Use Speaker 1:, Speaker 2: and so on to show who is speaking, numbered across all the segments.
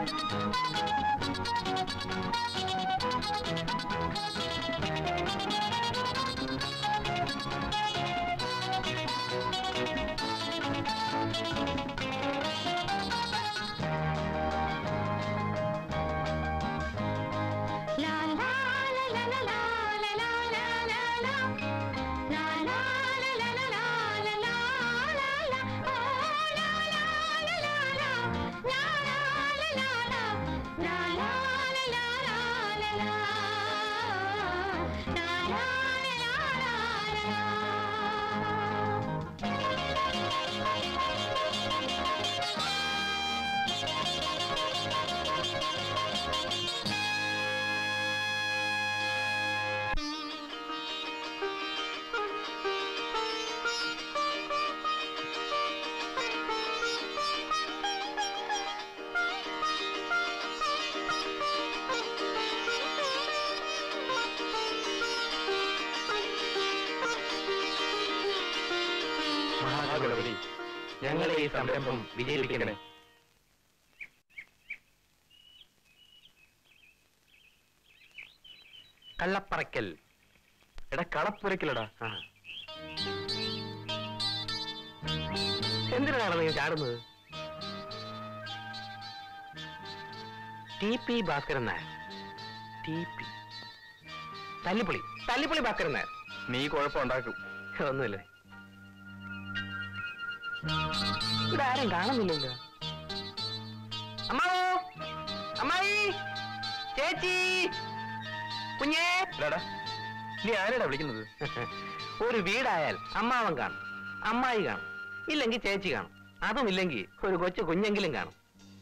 Speaker 1: മഹാഗണപതി ഞങ്ങളെ ഈ സംരംഭം വിജയിപ്പിക്കണേ കള്ളപ്പറക്കൽ എടാ കളപ്പുരക്കലടാ എന്തിനാണ് നീ ചാടുന്നത് T P Bhaskaran Nair T P തല്ലിപ്പൊളി തല്ലിപ്പൊളി ഭാസ്കരൻ നായർ നീ കുഴപ്പമുണ്ടാക്കും ഒന്നുമില്ലേ ഇവിടെ ആരും കാണുന്നില്ലല്ലോ അമ്മാവോ അമ്മായി ചേച്ചി കുഞ്ഞേ നീ ആരാടാ വിളിക്കുന്നത് ഒരു വീടായാൽ അമ്മാവൻ കാണും അമ്മായി കാണും ഇല്ലെങ്കിൽ ചേച്ചി കാണും അതും ഇല്ലെങ്കിൽ ഒരു കൊച്ചു കുഞ്ഞെങ്കിലും കാണും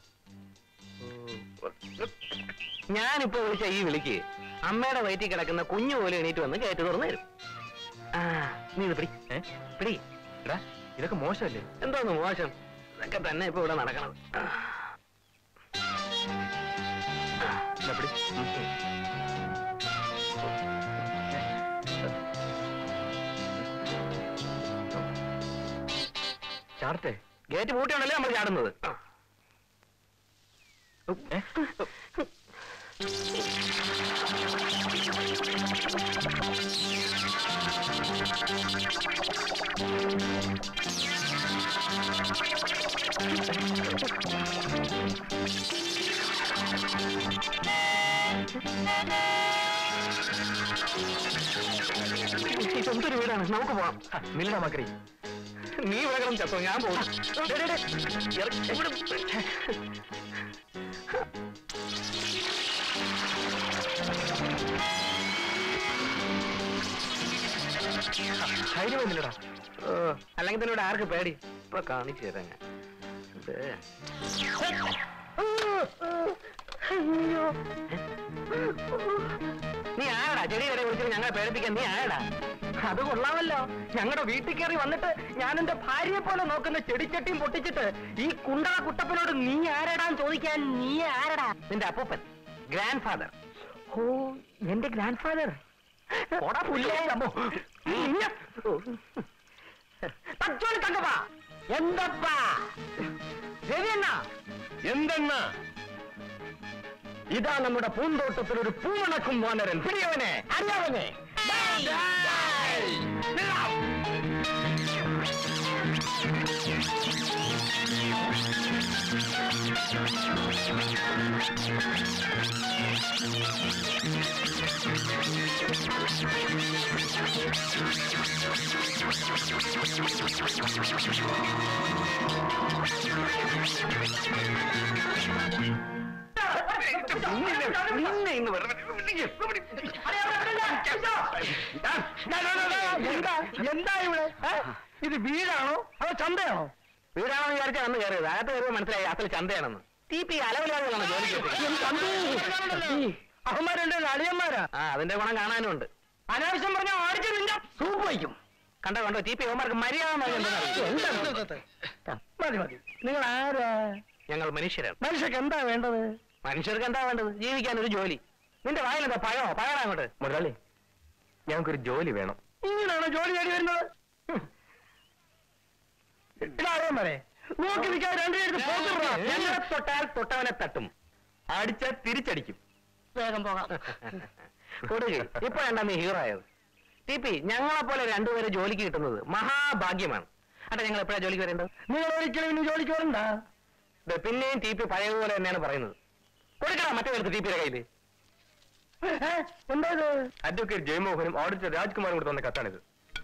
Speaker 1: ഞാനിപ്പോ വിളിച്ച ഈ വിളിക്ക് അമ്മയുടെ വയറ്റിൽ കിടക്കുന്ന കുഞ്ഞു പോലെ എണീറ്റ് വന്ന് കയറ്റി തുറന്നു തരും ആ നീ ഇത് പിടി ഏ പിടി എടാ ഇതൊക്കെ മോശമല്ലേ എന്തോന്ന് മോശം ഇതൊക്കെ തന്നെ ഇപ്പൊ ഇവിടെ നടക്കണം ആ. ഇതാ പിടി. ഉം. ചാടട്ടെ ഗേറ്റ് പൂട്ടിയാണല്ലേ നമ്മൾ ചാടുന്നത് ഏ? ഇതെന്തൊരു വീടാണ് നമുക്ക് പോവാം നില്ലടാ മക്കറി നീ ഇവിടെ കിടന്ന് ചത്തോ ഞാൻ പോകും ഡേ, ഡേ, ഡേ. ഇറ- ഇവിടെ- ധൈര്യമില്ലടാ ഓ അല്ലെങ്കിൽ തന്നെ ഇവിടെ ആർക്ക് പേടി ഇപ്പൊ കാണിച്ചു തരാം ഞാൻ ഇത്. അയ്യോ. നീ ആരടാ ചെടി വരെ വിളിച്ചിട്ട് ഞങ്ങളെ പേടിപ്പിക്കാൻ നീ ആരടാ അത് കൊള്ളാമല്ലോ ഞങ്ങളുടെ വീട്ടിൽ കയറി വന്നിട്ട് ഞാൻ എന്റെ ഭാര്യയെ പോലെ നോക്കുന്ന ചെടിച്ചട്ടിയും പൊട്ടിച്ചിട്ട് ഈ കുണ്ടള കുട്ടപ്പനോട് നീ ആരടാന്ന് ചോദിക്കാൻ നീ ആരടാ നിന്റെ അപ്പൂപ്പൻ ഗ്രാൻഡ് ഫാദർ ഓ എന്റെ ഗ്രാൻഡ് ഫാദർ തങ്കപ്പാ എന്തപ്പാ ശരിയെന്നാ എന്തെന്നാ ഇതാ നമ്മുടെ പൂന്തോട്ടത്തിൽ ഒരു പൂമണക്കും വാനരൻ പിടിയവനെ അറിയാവനെ നിന്നെ ഇന്ന് വെറുതെ എന്താ എന്താ ഇവിടെ ഏ? ഇത് വീടാണോ അതോ ചന്തയാണോ വീടാണോ വിചാരിച്ചാൽ അന്ന് കയറിയത് അകത്ത് കയറിയത് മനസ്സിലായി അസൽ ചന്തയാണെന്ന് തീ പി അലവിലാതെയാണ് ജോലിക്ക് അവന്മാരുണ്ട് അളിയന്മാരാ ആ അതിന്റെ ഗുണം കാണാനും ഉണ്ട് അനാവശ്യം പറഞ്ഞ ആടിച്ചു നിന്ന സൂപ്പ് വയ്ക്കും കണ്ടോ കണ്ടോ ടി പി അവന്മാർക്ക് മര്യാദ മതി മതി നിങ്ങൾ ആരാ ഞങ്ങൾ മനുഷ്യരാണ് മനുഷ്യർക്ക് എന്താ വേണ്ടത് മനുഷ്യർക്ക് എന്താ വേണ്ടത് ജീവിക്കാൻ ഒരു ജോലി നിന്റെ വായിലെന്താ പഴോ പഴയടാ അങ്ങോട്ട് മുതലാളി ഞങ്ങൾക്കൊരു ജോലി വേണം ഇങ്ങനെയാണോ ജോലി തേടി വരുന്നത് ഇതാരോ മരെ നോക്കി നിൽക്കാൻ രണ്ടുപേർക്ക് തൊട്ടാൽ തൊട്ടവനെ തട്ടും
Speaker 2: അടിച്ചാൽ തിരിച്ചടിക്കും
Speaker 1: വേഗം പോകാം കൊടുകെ ഇപ്പോഴാണ് നീ ഹീറോ ആയത് ടി പി ഞങ്ങളെ പോലെ രണ്ടുപേരെ ജോലിക്ക് കിട്ടുന്നത് മഹാഭാഗ്യമാണ് അട്ടെ ഞങ്ങൾ എപ്പോഴാ ജോലിക്ക് വരേണ്ടത്
Speaker 3: നിങ്ങൾ ഒരിക്കലും ഇനി ജോലിക്ക് വരണ്ട
Speaker 1: ദേ, പിന്നെയും ടി പി പഴയതുപോലെ തന്നെയാണ് പറയുന്നത് കൊടുക്കണം മറ്റേ പേർക്ക് ടി പിയുടെ കയ്യിൽ
Speaker 3: ഏ? എന്താ ഇത്
Speaker 2: അഡ്വക്കേറ്റ് ജയമോഹനും ഓഡിറ്റർ രാജ്കുമാറും കൂടെ തന്ന കത്താണിത്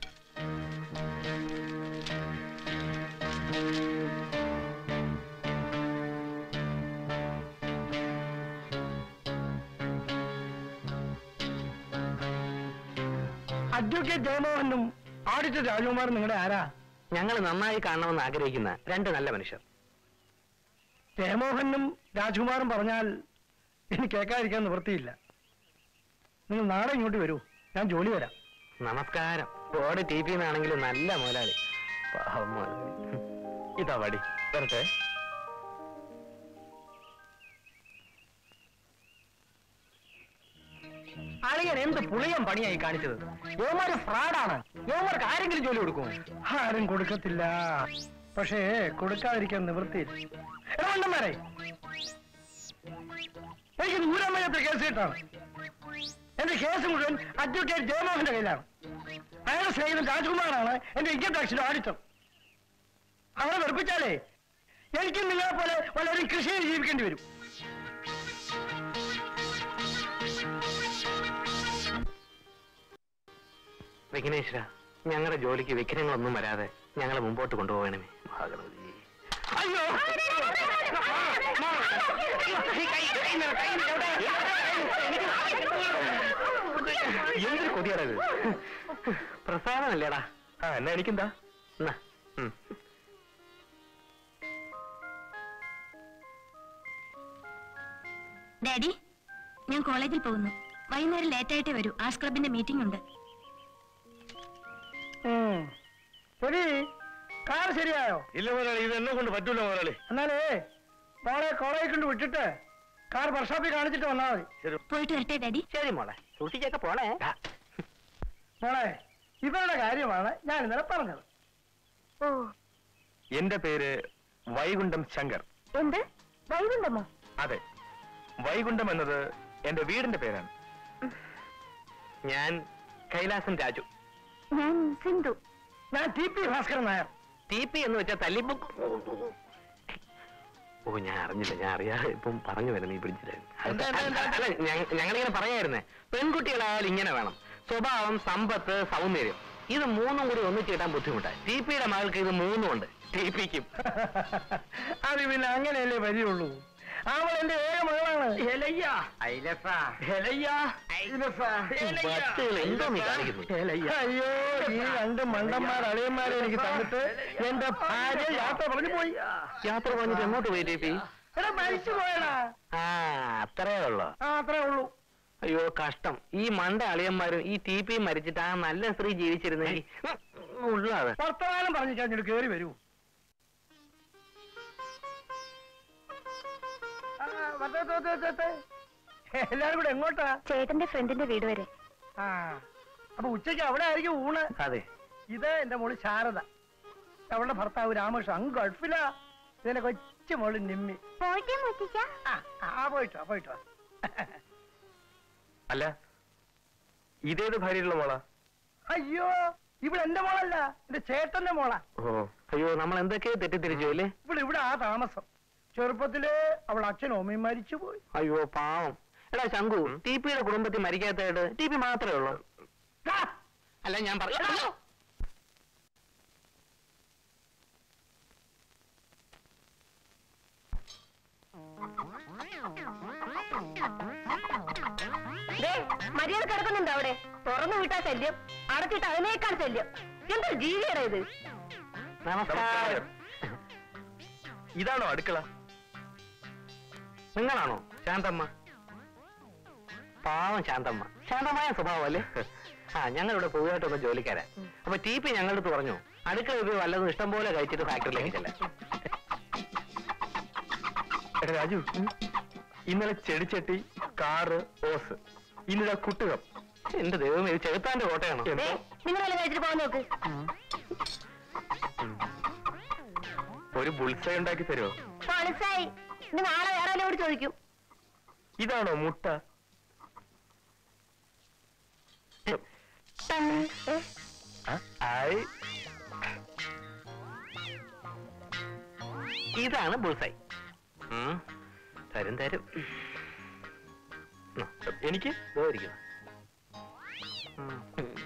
Speaker 3: അഡ്വക്കേറ്റ് ജയമോഹനും ഓഡിറ്റർ രാജകുമാറും നിങ്ങളുടെ ആരാ
Speaker 1: ഞങ്ങൾ നന്നായി കാണണമെന്ന് ആഗ്രഹിക്കുന്ന രണ്ട് നല്ല മനുഷ്യർ
Speaker 3: ജയമോഹനും രാജകുമാറും പറഞ്ഞാൽ എനിക്ക് കേൾക്കാതിരിക്കാൻ നിവൃത്തിയില്ല നിങ്ങൾ നാളെ ഇങ്ങോട്ട് വരൂ ഞാൻ ജോലി വരാം
Speaker 1: നമസ്കാരം ബോർഡ് ടി പി എന്നാണെങ്കിലും നല്ല മുതലാളി പാവം മുതലാളി
Speaker 2: ഇതാ വടി വരട്ടെ
Speaker 1: അളിയൻ എന്ത് പുളിയം പണിയായി കാണിച്ചത് യോമാര് ഫ്രാഡാണ് യോമാർക്ക് ആരെങ്കിലും ജോലി കൊടുക്കും
Speaker 3: ആരും കൊടുക്കത്തില്ല പക്ഷേ കൊടുക്കാതിരിക്കാൻ നിവൃത്തിയില്ല എടാ മണ്ടന്മാരെ എനിക്ക് നൂറമ്മയത്തെ കേസ് കിട്ടാണ് എന്റെ കേസ് മുഴുവൻ അഡ്വക്കേറ്റ് ജയമോഹന്റെ കയ്യിലാണ് അയാളുടെ സ്നേഹിതൻ രാജ്കുമാറാണ് എന്റെ ഇൻകം ടാക്സിന്റെ ഓഡിറ്റർ അവരെ വെറുപ്പിച്ചാലേ എനിക്കും നിങ്ങളെ പോലെ വളരെ കൃഷി ചെയ്ത് ജീവിക്കേണ്ടി വരും
Speaker 1: വിഘ്നേശ്വര ഞങ്ങളുടെ ജോലിക്ക് വിഘ്നങ്ങളൊന്നും വരാതെ ഞങ്ങളെ മുമ്പോട്ട് കൊണ്ടുപോകണമേ മഹാഗണപതി അയ്യോ എന്തൊരു കൊതിയാടാ ഇത് പ്രസാദമല്ലേടാ
Speaker 2: ആ എന്നാ എനിക്കെന്താ
Speaker 1: എന്നാ
Speaker 2: ഉം.
Speaker 4: ഡാഡി ഞാൻ കോളേജിൽ പോകുന്നു വൈകുന്നേരം ലേറ്റായിട്ടേ വരൂ ആർട്സ് ക്ലബിന്റെ മീറ്റിംഗ് ഉണ്ട്
Speaker 3: ഉം. ശരി കാർ ശരിയായോ
Speaker 2: ഇല്ല മുതലാളി ഇത് എന്നെ കൊണ്ട് പറ്റൂല മുതലാളി
Speaker 3: എന്നാലേ മോളെ കോളേജിൽ കൊണ്ട് വിട്ടിട്ട് കാർ വർക്ക്ഷോപ്പിൽ കാണിച്ചിട്ട് വന്നാൽ മതി
Speaker 4: പോയിട്ട് വരട്ടെ ഡാഡി
Speaker 1: ശരി മോളെ സൂക്ഷിച്ചൊക്കെ പോണേ
Speaker 3: മോളെ ഇവരുടെ കാര്യമാണ് ഞാൻ ഇന്നലെ പറഞ്ഞത്
Speaker 4: ഓ
Speaker 2: എന്റെ പേര് വൈകുണ്ഠം ശങ്കർ
Speaker 4: എന്ത് വൈകുണ്ടമോ
Speaker 2: അതെ വൈകുണ്ഠം എന്നത് എന്റെ വീടിന്റെ പേരാണ്
Speaker 1: ഞാൻ കൈലാസം രാജു
Speaker 4: ഞാൻ സിന്ധു
Speaker 3: ഞാൻ T P Bhaskaran Nair
Speaker 1: T P എന്ന് വെച്ചാൽ തല്ലിപ്പോ ഓ ഞാൻ അറിഞ്ഞില്ല ഞാൻ അറിയാതെ ഇപ്പം പറഞ്ഞു വരുന്നു ഈ പിടിച്ചിട്ടായിരുന്നു
Speaker 3: എന്താ, എന്താ, എന്താ?
Speaker 1: അല്ല ഞ- ഞങ്ങളിങ്ങനെ പറയായിരുന്നേ പെൺകുട്ടികളായാലും ഇങ്ങനെ വേണം സ്വഭാവം സമ്പത്ത് സൗന്ദര്യം ഇത് മൂന്നും കൂടി ഒന്നിച്ച് കിട്ടാൻ ബുദ്ധിമുട്ടാണ് ടി പിയുടെ മകൾക്ക് ഇത് മൂന്നും ഉണ്ട് ടി പിക്കും
Speaker 3: അത് പിന്നെ അങ്ങനെയല്ലേ വരികയുള്ളൂ അവൾ എന്റെ ഏക മകളാണ്
Speaker 1: എന്തോ നീ കാണിക്കുന്നു
Speaker 3: അയ്യോ ഈ രണ്ട് മണ്ടന്മാർ അളിയന്മാരെ എനിക്ക് തന്നിട്ട് എന്റെ ഭാര്യ യാത്ര പറഞ്ഞു പോയി
Speaker 1: യാത്ര പറഞ്ഞിട്ട് എങ്ങോട്ട് പോയി ടി പി
Speaker 3: എടാ മരിച്ചു പോയടാ
Speaker 1: ആ അത്രേ ഉള്ളോ
Speaker 3: ആ അത്രേ ഉള്ളൂ
Speaker 1: അയ്യോ കഷ്ടം ഈ മണ്ട അളിയന്മാരും ഈ ടി പി മരിച്ചിട്ട് ആ നല്ല സ്ത്രീ ജീവിച്ചിരുന്നെങ്കിൽ ഉള്ളത്
Speaker 3: വർത്തമാനം പറഞ്ഞു കഴിഞ്ഞിട്ട് കേറി വരൂ ആ, വരട്ടെ, വരട്ടെ, വരട്ടെ. എല്ലാരും കൂടെ എങ്ങോട്ടാ
Speaker 4: ചേട്ടന്റെ ഫ്രണ്ടിന്റെ വീട് വരെ
Speaker 3: ആ അപ്പൊ ഉച്ചയ്ക്ക് അവിടെ ആയിരിക്കും ഊണ്
Speaker 1: അതെ
Speaker 3: ഇത് എന്റെ മോള് ശാരദ അവളുടെ ഭർത്താവ് രാമകൃഷ്ണൻ അങ്ങ് ഗൾഫിലാ ഇതിന്റെ കൊച്ചു മോള് നിമ്മി
Speaker 4: പോയിട്ടേ മുറ്റിച്ച
Speaker 3: ആ ആ പോയിട്ടോ പോയിട്ടോ
Speaker 2: അല്ല ഇതേത് ഭാര്യയുള്ള മോളാ
Speaker 3: അയ്യോ ഇവിടെ എന്റെ മോളല്ല എന്റെ ചേട്ടന്റെ മോളാ
Speaker 2: ഓ
Speaker 1: അയ്യോ നമ്മൾ എന്തൊക്കെയോ തെറ്റിദ്ധരിച്ചു അല്ലേ
Speaker 3: ഇവിടെ ഇവിടെ ആ താമസം ചെറുപ്പത്തില് അവൾ അച്ഛനും അമ്മയും മരിച്ചു പോയി
Speaker 1: അയ്യോ പാവം എടാ ശങ്കു ടി പിയുടെ കുടുംബത്തിൽ മരിക്കാത്തതായിട്ട് ടി പി മാത്രമേ ഉള്ളൂ
Speaker 3: ആ,
Speaker 1: അല്ല ഞാൻ പറഞ്ഞു
Speaker 4: മര്യാദ കിടക്കുന്നുണ്ടോ അവിടെ തുറന്നു വിട്ടാ ശല്യം അടച്ചിട്ട് അതിനേക്കാൾ ശല്യം എന്തൊരു ജീവിയാണ് ഇത്
Speaker 1: നമസ്കാരം
Speaker 2: ഇതാണോ അടുക്കള
Speaker 1: നിങ്ങളാണോ ശാന്തമ്മ പാവം ശാന്തമ്മ ശാന്തമായ സ്വഭാവം അല്ലേ ആ ഞങ്ങളിവിടെ പുതുതായിട്ട് വന്ന ജോലിക്കാരാ അപ്പൊ ടി പി ഞങ്ങളുടെ അടുത്ത് പറഞ്ഞു അടുക്കള പോയി വല്ലതും ഇഷ്ടം പോലെ കഴിച്ചിട്ട് ഫാക്ടറിയിലേക്ക് ചെല്ലാൻ
Speaker 2: എടാ രാജു ഇന്നലെ ചെടിച്ചട്ടി കാറ് ഓസ് ഇന്നിതാ കുട്ടുകം
Speaker 1: എന്റെ ദൈവം ഇത് ചെറുത്താന്റെ കോട്ടയാണോ
Speaker 2: എന്തോ?
Speaker 4: നിങ്ങളെല്ലാം കഴിച്ചിട്ട് പോകാൻ നോക്ക്
Speaker 2: ഒരു ബുൾസൈ ഉണ്ടാക്കി തരുമോ
Speaker 4: മനസ്സായി ഇത് നാളെ വേറെ ആരോട് ചോദിക്കും
Speaker 2: ഇതാണോ മുട്ട ആ, ആയി
Speaker 1: ഇതാണ് ബുൾസായി ഉം. തരും തരും ഉം.
Speaker 2: എനിക്ക്
Speaker 1: ദോ ഇരിക്കുന്നു. ഉം.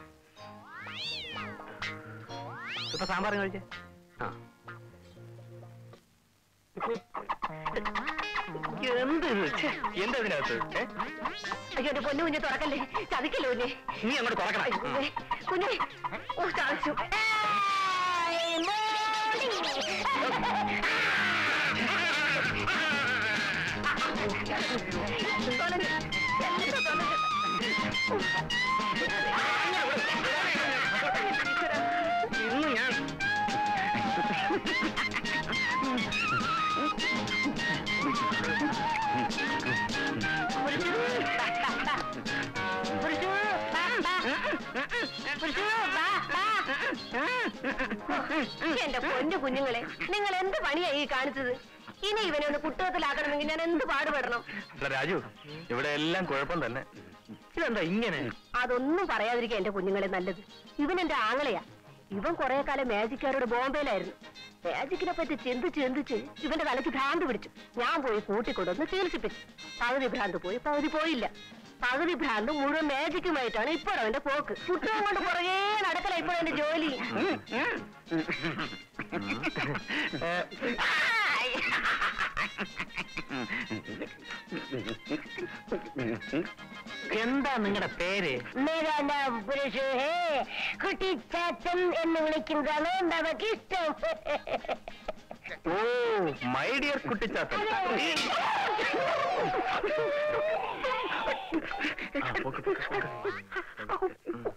Speaker 1: ഇപ്പൊ സാമ്പാർ കഴിച്ചേ ആ എന്ത് ഇത്? ഛെ,
Speaker 2: എന്താ ഇതിനകത്ത് ഏ?
Speaker 4: അയ്യോ എന്റെ പൊന്നു കുഞ്ഞ് തുറക്കല്ലേ ചതിക്കല്ലോ കുഞ്ഞെ
Speaker 1: നീ അങ്ങോട്ട് തുറക്കണം
Speaker 4: അയ്യോ,
Speaker 1: ഉം.
Speaker 4: കുഞ്ഞെ ഓ ചതിച്ചു ഏയ്, മോളി. തൊലഞ്ഞു. എന്താ തൊലഞ്ഞു?
Speaker 1: ഇന്ന് ഞാൻ
Speaker 4: പുരുഷു, ബാ, ബാ. പുരുഷു, ബാ, ബാ. എന്റെ പൊന്നു കുഞ്ഞുങ്ങളെ നിങ്ങൾ എന്ത് പണിയാ ഈ കാണിച്ചത് ഇനി ഇവനെ ഒന്ന് കുട്ടകത്തിലാക്കണമെങ്കിൽ ഞാൻ എന്ത് പാടുപെടണം
Speaker 2: എടാ രാജു ഇവിടെ എല്ലാം കുഴപ്പം തന്നെ
Speaker 1: ഇതെന്താ ഇങ്ങനെ
Speaker 4: അതൊന്നും പറയാതിരിക്കാൻ എന്റെ കുഞ്ഞുങ്ങളെ നല്ലത് ഇവൻ എന്റെ ആങ്ങളെയാ ഇവൻ കുറെ കാലം മാജിക്കാരോട് ബോംബെയിലായിരുന്നു മാജിക്കിനെ പറ്റി ചിന്തിച്ച് ചിന്തിച്ച് ഇവന്റെ തലയ്ക്ക് ഭ്രാന്ത് പിടിച്ചു ഞാൻ പോയി കൂട്ടിക്കൊണ്ടുവന്ന് ചികിത്സിപ്പിച്ചു പകുതി ഭ്രാന്ത് പോയി പകുതി പോയില്ല പകുതി ഭ്രാന്ത് മുഴുവൻ മാജിക്കുമായിട്ടാണ് ഇപ്പോൾ അവന്റെ പോക്ക് കുട്ടവും കൊണ്ട് പുറകേ നടക്കല ഇപ്പോൾ എന്റെ ജോലി
Speaker 1: എന്താ നിങ്ങളുടെ പേര്
Speaker 4: മേരാ നാം പുരുഷ ഹേ കുട്ടിച്ചാച്ചൻ എന്ന് വിളിക്കുന്നതാണ് നമുക്ക് ഇഷ്ടം
Speaker 2: ഓ മൈ ഡിയർ കുട്ടിച്ചാത്തൻ ആ, പോക്ക്, പോക്ക്, പോക്ക്.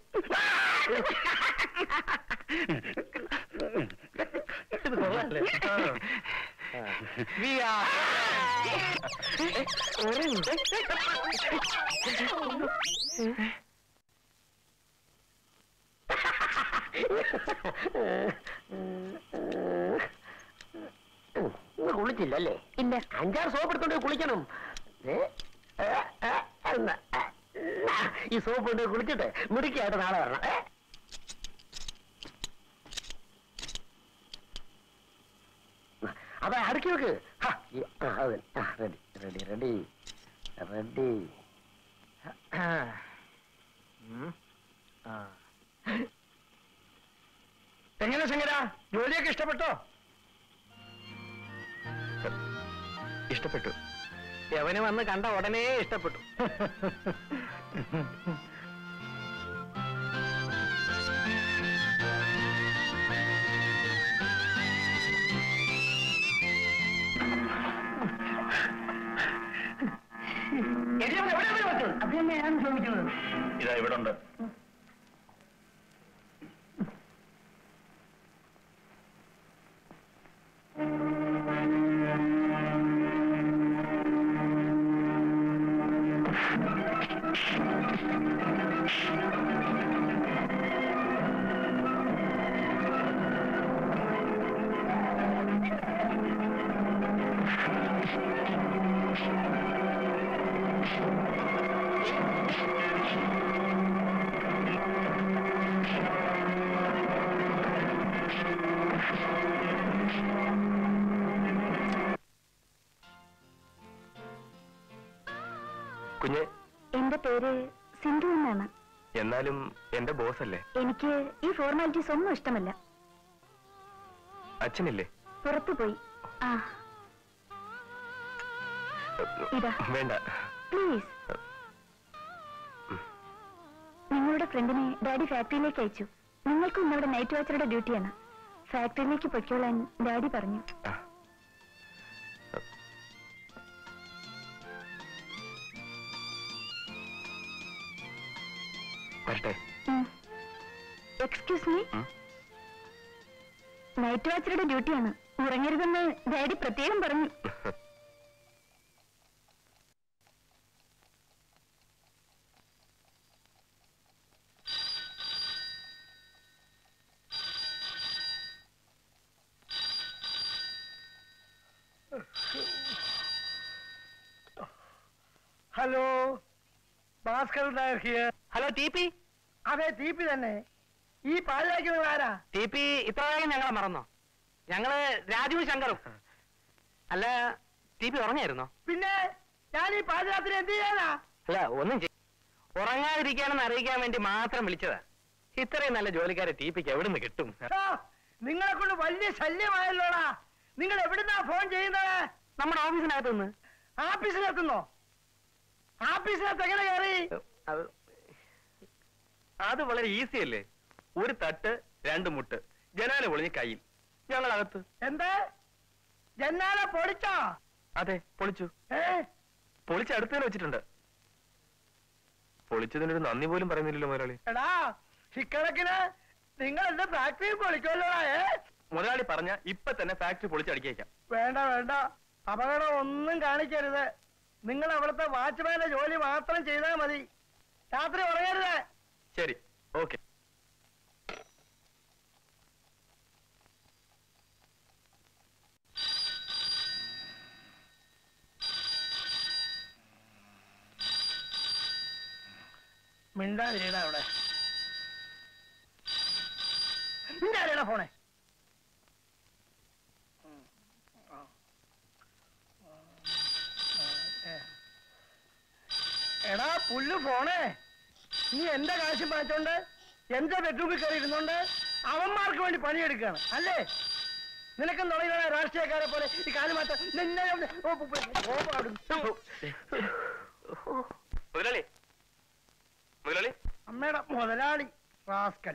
Speaker 1: ഇത് കൊള്ളാല്ലേ
Speaker 2: ആ.
Speaker 1: We are-
Speaker 3: ഇന്ന് കുളിച്ചില്ലല്ലേ
Speaker 4: ഇല്ല
Speaker 3: അഞ്ചാറ് സോപ്പ് എടുത്തോണ്ട് പോയി കുളിക്കണം ഏ, ഏ, ഏ, എന്നാ, ഏ, എന്നാ, ഈ സോപ്പ് കൊണ്ട് പോയി കുളിച്ചിട്ട് മുടിക്കായിട്ട് നാളെ വരണം ഏ? അതെ അടുക്കി വെക്ക് ഹാ, ഈ, ആ, അത് തന്നെ. ആ, റെഡി റെഡി റെഡി റെഡി
Speaker 1: ഉം. ആ.
Speaker 3: എങ്ങനെ ശങ്കര ജോലിയൊക്കെ ഇഷ്ടപ്പെട്ടോ
Speaker 2: ഇഷ്ടപ്പെട്ടു
Speaker 1: യവന് വന്ന് കണ്ട ഉടനെ ഇഷ്ടപ്പെട്ടു
Speaker 3: അത് തന്നെയാണ് ചോദിക്കുന്നത്
Speaker 2: ഇതാ ഇവിടെ ഉണ്ട് കുഞ്ഞെ
Speaker 4: എന്റെ പേര് സിന്ധു എന്നാണ്
Speaker 2: എന്നാലും എന്റെ ബോസ് അല്ലേ
Speaker 4: എനിക്ക് ഈ ഫോർമാലിറ്റീസ് ഒന്നും ഇഷ്ടമല്ല
Speaker 2: അച്ഛനില്ലേ
Speaker 4: പുറത്തു പോയി ആ ഇതാ
Speaker 2: വേണ്ട
Speaker 4: പ്ലീസ് നിങ്ങളുടെ ഫ്രണ്ടിനെ ഡാഡി ഫാക്ടറിയിലേക്ക് അയച്ചു നിങ്ങൾക്കും ഇന്നവിടെ നൈറ്റ് വാച്ചറുടെ ഡ്യൂട്ടിയാണ് ഫാക്ടറിയിലേക്ക് പൊയ്ക്കോളാൻ ഡാഡി പറഞ്ഞു
Speaker 2: ആ. വരട്ടെ
Speaker 4: എക്സ്ക്യൂസ് മീ
Speaker 2: ഉം.
Speaker 4: നൈറ്റ് വാച്ചറുടെ ഡ്യൂട്ടിയാണ് ഉറങ്ങരുതെന്ന് ഡാഡി പ്രത്യേകം പറഞ്ഞു
Speaker 3: hello Bhaskar Nair here
Speaker 1: hello T P
Speaker 3: അതെ തീപ്പി തന്നെ ഈ പാലിലാക്കുന്നത് ആരാ
Speaker 1: ടി പി ഇത്ര വേഗം ഞങ്ങളെ മറന്നോ ഞങ്ങള് രാജുവും ശങ്കറും അല്ല ടി പി ഉറങ്ങായിരുന്നോ
Speaker 3: പിന്നെ ഞാൻ ഈ പാതിരാത്രി എന്ത് ചെയ്യാനാ
Speaker 1: അല്ല ഒന്നും ചെയ്യ ഉറങ്ങാതിരിക്കാനെന്ന് അറിയിക്കാൻ വേണ്ടി മാത്രം വിളിച്ചതാ ഇത്രയും നല്ല ജോലിക്കാരെ ടി പിക്ക് എവിടുന്ന് കിട്ടും
Speaker 3: ഓ, നിങ്ങളെ കൊണ്ട് വലിയ ശല്യമായല്ലോടാ നിങ്ങൾ എവിടുന്നാ ഫോൺ ചെയ്യുന്നത്
Speaker 1: നമ്മുടെ ഓഫീസിനകത്ത് നിന്ന്
Speaker 3: ആഫീസിലെത്തുന്നോ ആഫീസിനകത്ത് എങ്ങനെ കയറി
Speaker 2: അത് അത് വളരെ ഈസി അല്ലേ ഒരു തട്ട് രണ്ട് മുട്ട് ജനാല പൊളിഞ്ഞ് കയ്യിൽ ഞങ്ങൾ അകത്ത്
Speaker 3: എന്ത് ജന്നാല പൊളിച്ചോ
Speaker 2: അതെ പൊളിച്ചു
Speaker 3: ഏ
Speaker 2: പൊളിച്ച് അടുത്ത് തന്നെ വെച്ചിട്ടുണ്ട് പൊളിച്ചതിനൊരു നന്ദി പോലും പറയുന്നില്ലല്ലോ മുതലാളി
Speaker 3: എടാ ഇക്കണക്കിന് നിങ്ങൾ എന്റെ ഫാക്ടറി പൊളിക്കുമല്ലോടാ ഏ
Speaker 2: മുതലാളി പറഞ്ഞ ഇപ്പൊ തന്നെ ഫാക്ടറി പൊളിച്ചടിക്കേക്കാം
Speaker 3: വേണ്ട വേണ്ട അപകടം ഒന്നും കാണിക്കരുത് നിങ്ങൾ അവിടുത്തെ വാച്ച്മാന്റെ ജോലി മാത്രം ചെയ്താൽ മതി രാത്രി ഉറങ്ങരുത്
Speaker 2: ശരി ഓക്കെ
Speaker 3: മിണ്ടാതിരിടാ അവിടെ മിണ്ടാതിരിടാ ഫോണെ ഉം. ആ. ആ. ആ. ഏ. എടാ പുല്ല് ഫോണേ നീ എന്റെ കാശ് മാറ്റോണ്ട് എന്റെ ബെഡ്റൂമിൽ കയറി ഇരുന്നോണ്ട് അവന്മാർക്ക് വേണ്ടി പണിയെടുക്കുകയാണ് അല്ലേ നിനക്കും തുടങ്ങിയ രാഷ്ട്രീയക്കാരെ പോലെ ഈ കാല് മാറ്റം നിന്നെ ഞാൻ- ഓ, പോ, പോ, പോ, പോ അവിടുന്ന്.
Speaker 2: മുതലാളി മുതലാളി
Speaker 3: അമ്മയുടെ മുതലാളി റാസ്കൽ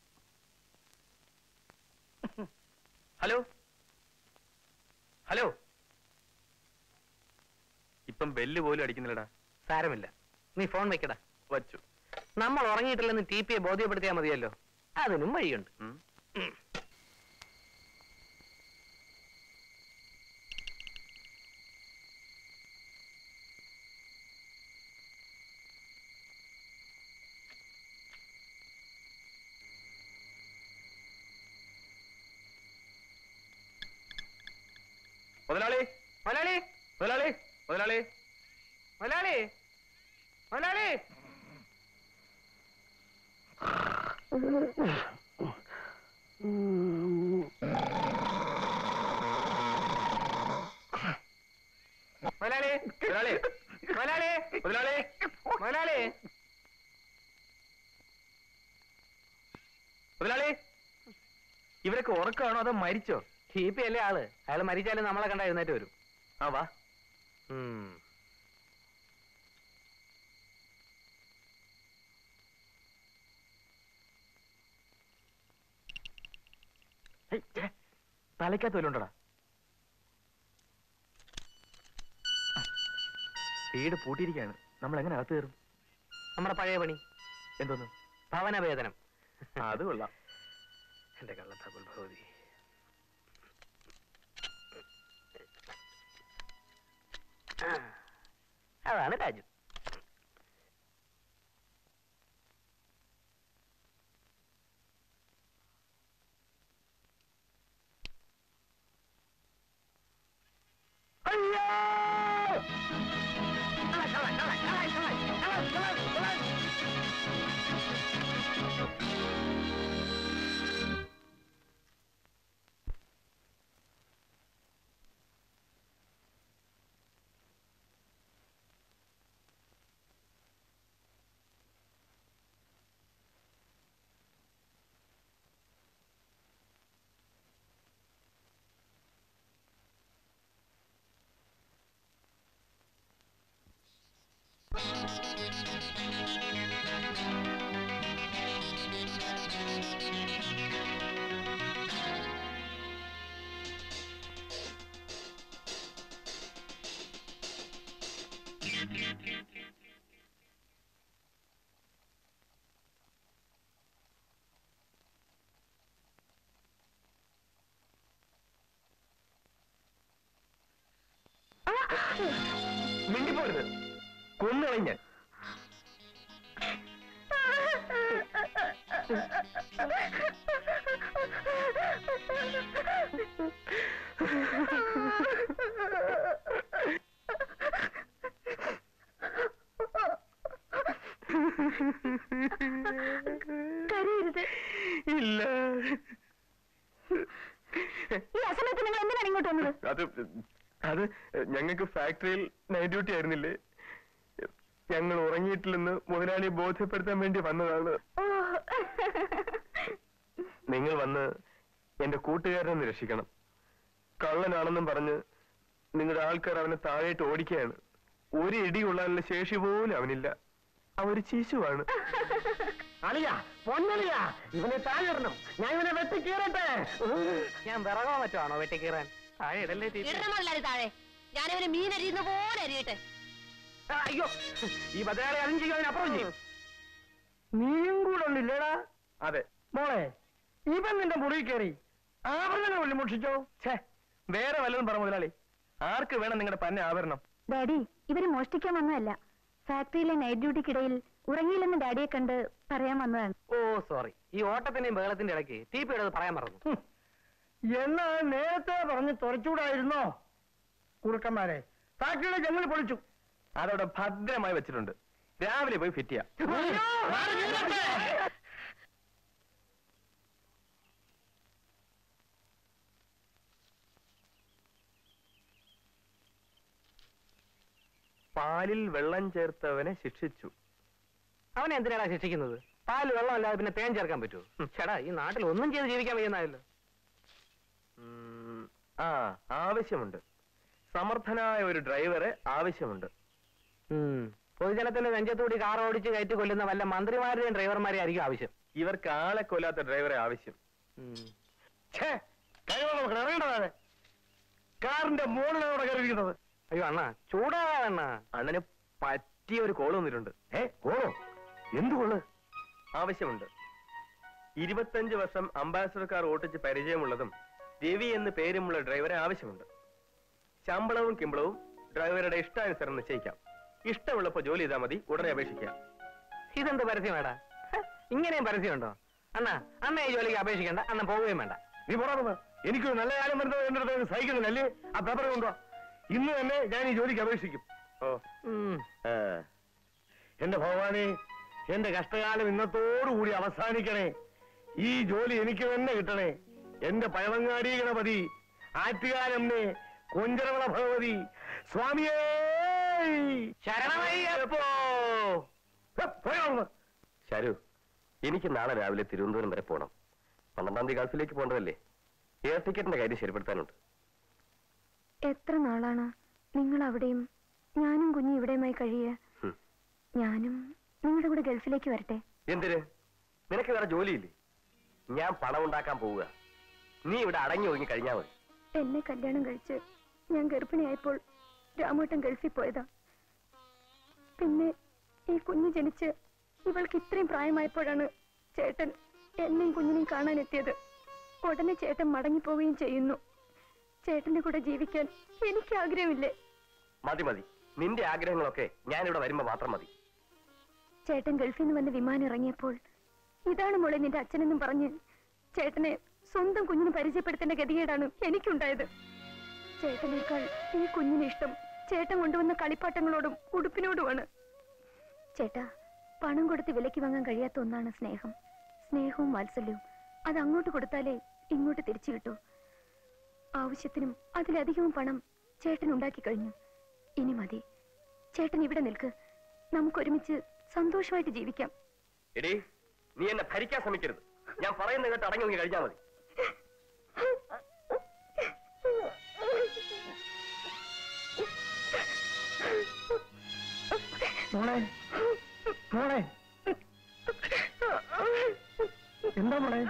Speaker 2: ഹലോ ഹലോ ഇപ്പം ബെല്ല് പോലും അടിക്കുന്നില്ലടാ
Speaker 1: സാരമില്ല നീ ഫോൺ വെക്കടാ
Speaker 2: വച്ചു
Speaker 1: നമ്മൾ ഉറങ്ങിയിട്ടില്ലെന്ന് ടി പിയെ ബോധ്യപ്പെടുത്തിയാൽ മതിയല്ലോ അതിനും വഴിയുണ്ട്
Speaker 2: ഉം. മുതലാളി
Speaker 1: മുതലാളി
Speaker 2: മുതലാളി മുതലാളി
Speaker 1: മുതലാളി മുതലാളി മുതലാളി
Speaker 2: മുതലാളി
Speaker 1: മുതലാളി
Speaker 2: മുതലാളി
Speaker 1: മുതലാളി
Speaker 2: മുതലാളി ഇവരൊക്കെ ഉറക്കമാണോ അതോ മരിച്ചോ
Speaker 1: ടി പി അല്ലേ ആള് അയാൾ മരിച്ചാലും നമ്മളെ കണ്ട എഴുന്നേറ്റ് വരും
Speaker 2: ആ വാ
Speaker 1: ഉം.
Speaker 2: ഹേയ്, ഛേ, തലയ്ക്കകത്ത് വല്ലതും ഉണ്ടോടാ വീട് പൂട്ടിയിരിക്കുകയാണ് നമ്മൾ എങ്ങനെ അകത്ത് കയറും
Speaker 1: നമ്മുടെ പഴയ പണി
Speaker 2: എന്തോന്ന്
Speaker 1: ഭവനവേതനം
Speaker 2: ആ, അത് കൊള്ളാം
Speaker 1: എന്റെ കള്ളത്തകുൽ ഭഗവതി ആ, അതാണ് രാജു
Speaker 2: മിണ്ടിപ്പോരുത് കൊന്നുകളഞ്ഞ അത് ഞങ്ങൾക്ക് ഫാക്ടറിയിൽ നൈറ്റ് ഡ്യൂട്ടി ആയിരുന്നില്ലേ ഞങ്ങൾ ഉറങ്ങിയിട്ടില്ലെന്ന് മുതലാളി ബോധ്യപ്പെടുത്താൻ വേണ്ടി വന്നതാണ് നിങ്ങൾ വന്ന് എന്റെ കൂട്ടുകാരനെ ഒന്ന് രക്ഷിക്കണം കള്ളനാണെന്നും പറഞ്ഞ് നിങ്ങളുടെ ആൾക്കാർ അവനെ താഴേട്ട് ഓടിക്കുകയാണ് ഒരു ഇടി കൊള്ളാനുള്ള ശേഷി പോലും അവനില്ല അവര് ചീശുവാണ്
Speaker 3: അളിയ പൊന്നളിയ ഇവനെ താഴെടണം ഞാൻ ഇവനെ വെട്ടിക്കീറട്ടെ
Speaker 1: ഞാൻ വിറകോ മറ്റോ ആണോ വെട്ടിക്കീറാൻ താഴെ ഇടല്ലേ ടീച്ചർ
Speaker 4: ഇടണമല്ലാതെ താഴെ ഞാനവന് മീൻ അരിയുന്ന പോലെ അരിയട്ടെ
Speaker 1: ആ, അയ്യോ ഈ ബദലാളി അതും ചെയ്യും അതിനപ്പുറം ചെയ്യും
Speaker 3: നീയും കൂടെ ഉണ്ടില്ലേടാ
Speaker 2: അതെ
Speaker 3: മോളെ ഇവൻ നിന്റെ മുറിയിൽ കയറി ആഭരണങ്ങൾ വല്ലതും മോഷിച്ചോ
Speaker 2: ഛേ വേറെ വല്ലതും പറ മുതലാളി ആർക്ക് വേണം നിങ്ങളുടെ പന്ന ആഭരണം
Speaker 5: ഡാഡി ഇവര് മോഷ്ടിക്കാൻ വന്നതല്ല ഫാക്ടറിയിലെ നൈറ്റ് ഡ്യൂട്ടിക്കിടയിൽ ഉറങ്ങിയില്ലെന്ന് ഡാഡിയെ കണ്ട് പറയാൻ വന്നതാണ്
Speaker 1: ഓ സോറി ഈ ഓട്ടത്തിന്റെയും ബഹളത്തിന്റെ ഇടയ്ക്ക് ടീപ്പിയുടെ പറയാൻ മറന്നു
Speaker 3: ഹും. എന്നാ നേരത്തെ പറഞ്ഞ് തുറച്ചുകൂടായിരുന്നോ കുറുക്കന്മാരെ ഫാക്ടറിയുടെ ജനൽ പൊളിച്ചു
Speaker 2: അതവിടെ ഭദ്രമായി വെച്ചിട്ടുണ്ട് രാവിലെ പോയി ഫിറ്റ് ചെയ്യാം പാലിൽ വെള്ളം ചേർത്തവനെ ശിക്ഷിച്ചു
Speaker 1: അവനെ എന്തിനാടാ ശിക്ഷിക്കുന്നത് പാല് വെള്ളം അല്ലാതെ പിന്നെ തേൻ ചേർക്കാൻ പറ്റുമോ ചേടാ ഈ നാട്ടിൽ ഒന്നും ചെയ്ത് ജീവിക്കാൻ വയ്യുന്നായല്ലോ
Speaker 2: ഉം, ആ ആവശ്യമുണ്ട് സമർത്ഥനായ ഒരു ഡ്രൈവറെ ആവശ്യമുണ്ട്
Speaker 1: പൊതുജനത്തിന്റെ നെഞ്ചത്തൂടി കാർ ഓടിച്ച് കയറ്റി കൊല്ലുന്ന വല്ല മന്ത്രിമാരുടെയും ഡ്രൈവർമാരെ ആയിരിക്കും ആവശ്യം
Speaker 2: ഇവർക്ക് ആളെ കൊല്ലാത്ത ഡ്രൈവറെ ആവശ്യം
Speaker 1: ഉം.
Speaker 3: ഛേ കഴിവ് നമുക്ക് ഇറങ്ങേണ്ടതാണ് കാറിന്റെ മുകളിലാണ് കയറിയിരിക്കുന്നത്
Speaker 1: അയ്യോ അണ്ണാ ചൂടാവണ്ണ
Speaker 2: അണ്ണന് പറ്റിയ ഒരു കോള് വന്നിട്ടുണ്ട്
Speaker 3: ഏ കോളോ എന്ത് കോള്
Speaker 2: ആവശ്യമുണ്ട് ഇരുപത്തഞ്ച് വർഷം അംബാസഡർ കാർ ഓട്ടിച്ച് പരിചയമുള്ളതും രവി എന്ന് പേരുമുള്ള ഡ്രൈവറെ ആവശ്യമുണ്ട് ശമ്പളവും കിമ്പളവും ഡ്രൈവറുടെ ഇഷ്ടാനുസരണം നിശ്ചയിക്കാം ഇഷ്ടമുള്ളപ്പോ ജോലി ചെയ്താൽ മതി ഉടനെ അപേക്ഷിക്കാം
Speaker 1: ഇതെന്ത് പരസ്യമാടാ ഹ, ഇങ്ങനെയും പരസ്യമുണ്ടോ അണ്ണാ അണ്ണ ഈ ജോലിക്ക് അപേക്ഷിക്കണ്ട അണ്ണ പോവുകയും വേണ്ട
Speaker 3: നീ പോടാ എനിക്കൊരു നല്ല കാലം വരുന്നത് എന്റെ അടുത്ത് സഹിക്കുന്നില്ല അല്ലേ ആ പേപ്പർ കൊണ്ടോ ഇന്ന് തന്നെ ഞാൻ ഈ ജോലിക്ക് അപേക്ഷിക്കും
Speaker 2: ഓ
Speaker 1: ഉം.
Speaker 3: ആ. എന്റെ ഭഗവാനെ എന്റെ കഷ്ടകാലം ഇന്നത്തോടുകൂടി അവസാനിക്കണേ ഈ ജോലി എനിക്ക് തന്നെ കിട്ടണേ എന്റെ പഴവങ്ങാടി ഗണപതി ആറ്റുകാരമ്മേ കൊഞ്ചരവള ഭഗവതി സ്വാമിയേ
Speaker 1: ശരണമയ്യപ്പോ
Speaker 3: ഹെ, പോയി അവിടുന്ന്.
Speaker 2: ശരു എനിക്ക് നാളെ രാവിലെ തിരുവനന്തപുരം വരെ പോകണം പന്ത്രണ്ടാം തീയതി ഗൾഫിലേക്ക് പോകേണ്ടതല്ലേ എയർ ടിക്കറ്റിന്റെ കാര്യം ശരിപ്പെടുത്താനുണ്ട്
Speaker 5: എത്ര നാളാണ് നിങ്ങൾ അവിടെയും ഞാനും കുഞ്ഞും ഇവിടെയുമായി കഴിയുക
Speaker 2: ഹും.
Speaker 5: ഞാനും നിങ്ങളുടെ കൂടെ ഗൾഫിലേക്ക് വരട്ടെ
Speaker 2: എന്തിന് നിനക്ക് വേറെ ജോലിയില്ലേ ഞാൻ പണം ഉണ്ടാക്കാൻ പോവുക നീ ഇവിടെ അടങ്ങി ഒതുങ്ങി കഴിഞ്ഞാൽ മതി
Speaker 5: എന്നെ കല്യാണം കഴിച്ച് ഞാൻ ഗർഭിണിയായപ്പോൾ രാമേട്ടൻ ഗൾഫിൽ പോയതാ പിന്നെ ഈ കുഞ്ഞ് ജനിച്ച് ഇവൾക്ക് ഇത്രയും പ്രായമായപ്പോഴാണ് ചേട്ടൻ എന്നെയും കുഞ്ഞിനെയും കാണാനെത്തിയത് ഉടനെ ചേട്ടൻ മടങ്ങിപ്പോവുകയും ചെയ്യുന്നു ചേട്ടന്റെ കൂടെ ജീവിക്കാൻ എനിക്ക് ആഗ്രഹമില്ലേ
Speaker 2: മതി മതി നിന്റെ ആഗ്രഹങ്ങളൊക്കെ ഞാൻ ഇവിടെ വരുമ്പോ മാത്രം മതി
Speaker 5: ചേട്ടൻ ഗൾഫിൽ നിന്ന് വന്ന് വിമാനം ഇറങ്ങിയപ്പോൾ ഇതാണ് മോളെ നിന്റെ അച്ഛനെന്നും പറഞ്ഞ് ചേട്ടനെ സ്വന്തം കുഞ്ഞിന് പരിചയപ്പെടുത്തേണ്ട ഗതികേടാണ് എനിക്കുണ്ടായത് ചേട്ടനേക്കാൾ ഈ കുഞ്ഞിന് ഇഷ്ടം ചേട്ടൻ കൊണ്ടുവന്ന കളിപ്പാട്ടങ്ങളോടും ഉടുപ്പിനോടുമാണ് ചേട്ടാ പണം കൊടുത്ത് വിലയ്ക്ക് വാങ്ങാൻ കഴിയാത്ത ഒന്നാണ് സ്നേഹം സ്നേഹവും വാത്സല്യവും അത് അങ്ങോട്ട് കൊടുത്താലേ ഇങ്ങോട്ട് തിരിച്ചു കിട്ടൂ ആവശ്യത്തിനും അതിലധികവും പണം ചേട്ടൻ ഉണ്ടാക്കി കഴിഞ്ഞു ഇനി മതി ചേട്ടൻ ഇവിടെ നിൽക്ക് നമുക്കൊരുമിച്ച് സന്തോഷമായിട്ട് ജീവിക്കാം
Speaker 2: എടീ നീ എന്നെ ഭരിക്കാൻ ശ്രമിക്കരുത് ഞാൻ പറയുന്ന കേട്ട് അടങ്ങി ഒതുങ്ങി കഴിഞ്ഞാൽ മതി
Speaker 3: മോളെ മോളെ എന്താ മോളെ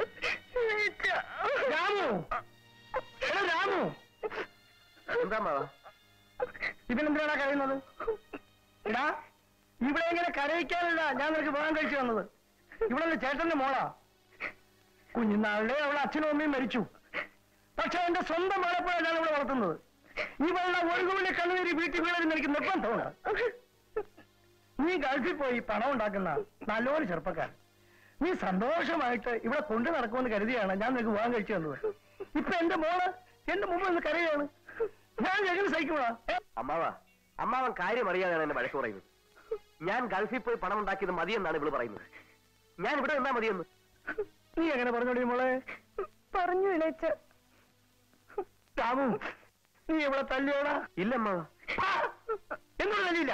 Speaker 3: രാമു എടാ രാമു
Speaker 2: എന്താ മാവാ
Speaker 3: ഇവനെന്തിനാണ് കഴിയുന്നത് എടാ ഇവിടെ ഇങ്ങനെ കരയിക്കാനല്ല ഞാൻ നിനക്ക് വിവാഹം കഴിച്ചു വന്നത് ഇവിടെ ചേട്ടന്റെ മോളാ കുഞ്ഞുനാളിലെ അവളെ അച്ഛനും അമ്മയും മരിച്ചു പക്ഷെ എന്റെ സ്വന്തം മോളെപ്പോഴാണ് ഞാൻ ഇവിടെ വളർത്തുന്നത് ഇവളുടെ ഒഴുകുവിന്റെ കണ്ണുനീര് വീട്ടിൽ വീണതിന് എനിക്ക് നിർബന്ധമുണ്ട് നീ ഗൾഫിൽ പോയി പണം ഉണ്ടാക്കുന്ന നല്ലൊരു ചെറുപ്പക്കാരൻ നീ സന്തോഷമായിട്ട് ഇവിടെ കൊണ്ടു നടക്കുമെന്ന് കരുതിയാണ് ഞാൻ നിനക്ക് വിവാഹം കഴിച്ചു തന്നത് ഇപ്പൊ എന്റെ മോള് എന്റെ മുമ്പിൽ നിന്ന് കരയാണ് ഞാൻ എങ്ങനെ സഹിക്കുവാ
Speaker 2: അമ്മാവാ അമ്മാവൻ കാര്യം അറിയാതെയാണ് എന്നെ വഴക്ക് പറയുന്നത് ഞാൻ ഗൾഫിൽ പോയി പണം ഉണ്ടാക്കിയത് മതിയെന്നാണ് ഇവള് പറയുന്നത് ഞാൻ ഇവിടെ നിന്നാ മതിയെന്ന്
Speaker 3: നീ എങ്ങനെ പറഞ്ഞോടി മോളെ
Speaker 5: പറഞ്ഞു ഇളയച്ച
Speaker 3: രാമു നീ ഇവിടെ തല്ലിയോടാ
Speaker 2: ഇല്ലമ്മ
Speaker 3: എന്നോട് തല്ലിയില്ല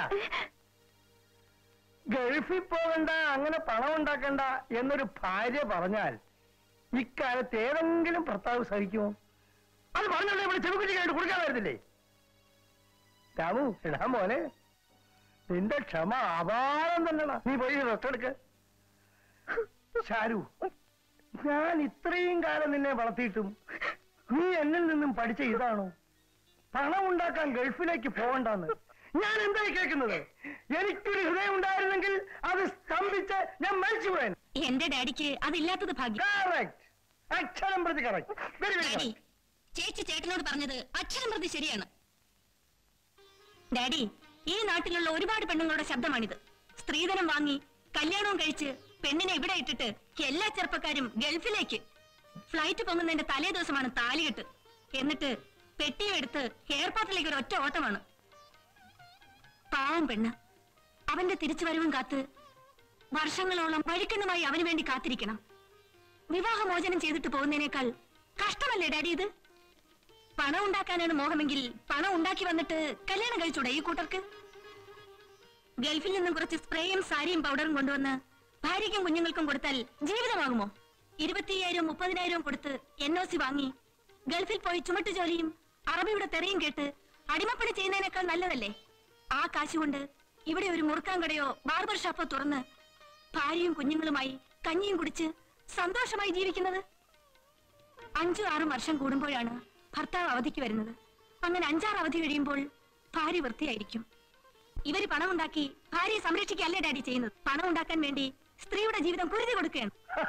Speaker 3: ഗൾഫിൽ പോകണ്ട അങ്ങനെ പണം ഉണ്ടാക്കണ്ട എന്നൊരു ഭാര്യ പറഞ്ഞാൽ ഇക്കാലത്ത് ഏതെങ്കിലും ഭർത്താവ് സഹിക്കുമോ അത് പറഞ്ഞല്ലേ ഇവിടെ ചെറുകുറ്റിക്കായിട്ട് കൊടുക്കാൻ വരുന്നില്ലേ രാമു എടാ മോനെ നിന്റെ ക്ഷമ അപാരം തന്നെടാ നീ പോയി റെസ്റ്റ് എടുക്ക ഷാരു ഞാൻ ഇത്രയും കാലം നിന്നെ വളർത്തിയിട്ടും നീ എന്നിൽ നിന്നും പഠിച്ച ഇതാണോ പണം ഉണ്ടാക്കാൻ ഗൾഫിലേക്ക് പോകണ്ടെന്ന് ഞാൻ എന്തായി കേൾക്കുന്നത് എനിക്കൊരു ഹൃദയം ഉണ്ടായിരുന്നെങ്കിൽ അത് സ്തംഭിച്ച് ഞാൻ മരിച്ചു പോയാൻ
Speaker 6: എന്റെ ഡാഡിക്ക് അതില്ലാത്തത് ഭാഗ്യം
Speaker 3: കറക്റ്റ് അക്ഷരം പ്രതി കറക്റ്റ് വെരി വെരി
Speaker 6: ഡാഡി ചേച്ചി ചേട്ടനോട് പറഞ്ഞത് അക്ഷരം പ്രതി ശരിയാണ് ഡാഡി ഈ നാട്ടിലുള്ള ഒരുപാട് പെണ്ണുങ്ങളുടെ ശബ്ദമാണിത് സ്ത്രീധനം വാങ്ങി കല്യാണവും കഴിച്ച് പെണ്ണിനെ ഇവിടെ ഇട്ടിട്ട് എല്ലാ ചെറുപ്പക്കാരും ഗൾഫിലേക്ക് ഫ്ലൈറ്റ് പൊങ്ങുന്നതിന്റെ തലേ ദിവസമാണ് താലികെട്ട് എന്നിട്ട് പെട്ടിയും എടുത്ത് എയർപോർട്ടിലേക്ക് ഒരു ഒറ്റ ഓട്ടമാണ് പാവം പെണ്ണ് അവന്റെ തിരിച്ചുവരവും കാത്ത് വർഷങ്ങളോളം വഴിക്കണ്ണുമായി അവന് വേണ്ടി കാത്തിരിക്കണം വിവാഹമോചനം ചെയ്തിട്ട് പോകുന്നതിനേക്കാൾ കഷ്ടമല്ലേ ഡാഡി ഇത് പണം ഉണ്ടാക്കാനാണ് മോഹമെങ്കിൽ പണം ഉണ്ടാക്കി വന്നിട്ട് കല്യാണം കഴിച്ചൂടെ ഈ കൂട്ടർക്ക് ഗൾഫിൽ നിന്നും കുറച്ച് സ്പ്രേയും സാരിയും പൗഡറും കൊണ്ടുവന്ന് ഭാര്യയ്ക്കും കുഞ്ഞുങ്ങൾക്കും കൊടുത്താൽ ജീവിതമാകുമോ ഇരുപത്തിയ്യായിരം മുപ്പതിനായിരവും കൊടുത്ത് എൻ ഒ സി വാങ്ങി ഗൾഫിൽ പോയി ചുമട്ട് ജോലിയും അറബിയുടെ തെറിയും കേട്ട് അടിമപ്പണി ചെയ്യുന്നതിനേക്കാൾ നല്ലതല്ലേ ആ കാശുകൊണ്ട് ഇവിടെ ഒരു മുറുക്കാൻ കടയോ ബാർബർ ഷോപ്പോ തുറന്ന് ഭാര്യയും കുഞ്ഞുങ്ങളുമായി കഞ്ഞിയും കുടിച്ച് സന്തോഷമായി ജീവിക്കുന്നത് അഞ്ചു ആറും വർഷം കൂടുമ്പോഴാണ് ഭർത്താവ് അവധിക്ക് വരുന്നത് അങ്ങനെ അഞ്ചാറ് അവധി കഴിയുമ്പോൾ ഭാര്യ വൃത്തിയായിരിക്കും ഇവര് പണമുണ്ടാക്കി ഭാര്യയെ സംരക്ഷിക്കുകയല്ലേ ഡാഡി ചെയ്യുന്നത് പണം ഉണ്ടാക്കാൻ വേണ്ടി സ്ത്രീയുടെ ജീവിതം കുരുതി കൊടുക്കുകയാണ്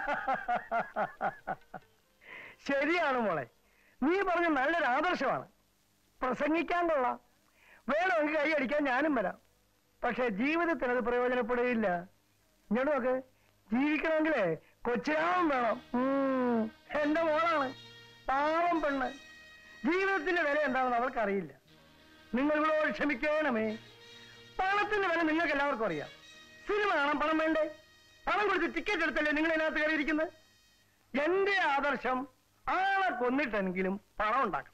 Speaker 3: ശരിയാണ് മോളെ നീ പറഞ്ഞ നല്ലൊരു ആദർശമാണ് പ്രസംഗിക്കാൻ കൊള്ളാം വേണമെങ്കിൽ കൈ അടിക്കാൻ ഞാനും വരാം പക്ഷെ ജീവിതത്തിന് അത് പ്രയോജനപ്പെടുകയില്ല ഇങ്ങോട്ട് നോക്ക് ജീവിക്കണമെങ്കിലേ കൊച്ചിരാമം വേണം ഉം, എന്റെ മോളാണ് പാവം പെണ്ണ് ജീവിതത്തിന്റെ വില എന്താണെന്ന് അവർക്കറിയില്ല നിങ്ങളോട് ക്ഷമിക്കണമേ പണത്തിന്റെ വില നിങ്ങൾക്ക് എല്ലാവർക്കും അറിയാം സിനിമ കാണാൻ പണം വേണ്ടേ പണം കൊടുത്ത് ടിക്കറ്റ് എടുത്തല്ലേ നിങ്ങൾ ഇതിനകത്ത് കയറിയിരിക്കുന്നത് എന്റെ ആദർശം ആളെ കൊന്നിട്ടെങ്കിലും പണം ഉണ്ടാക്കണം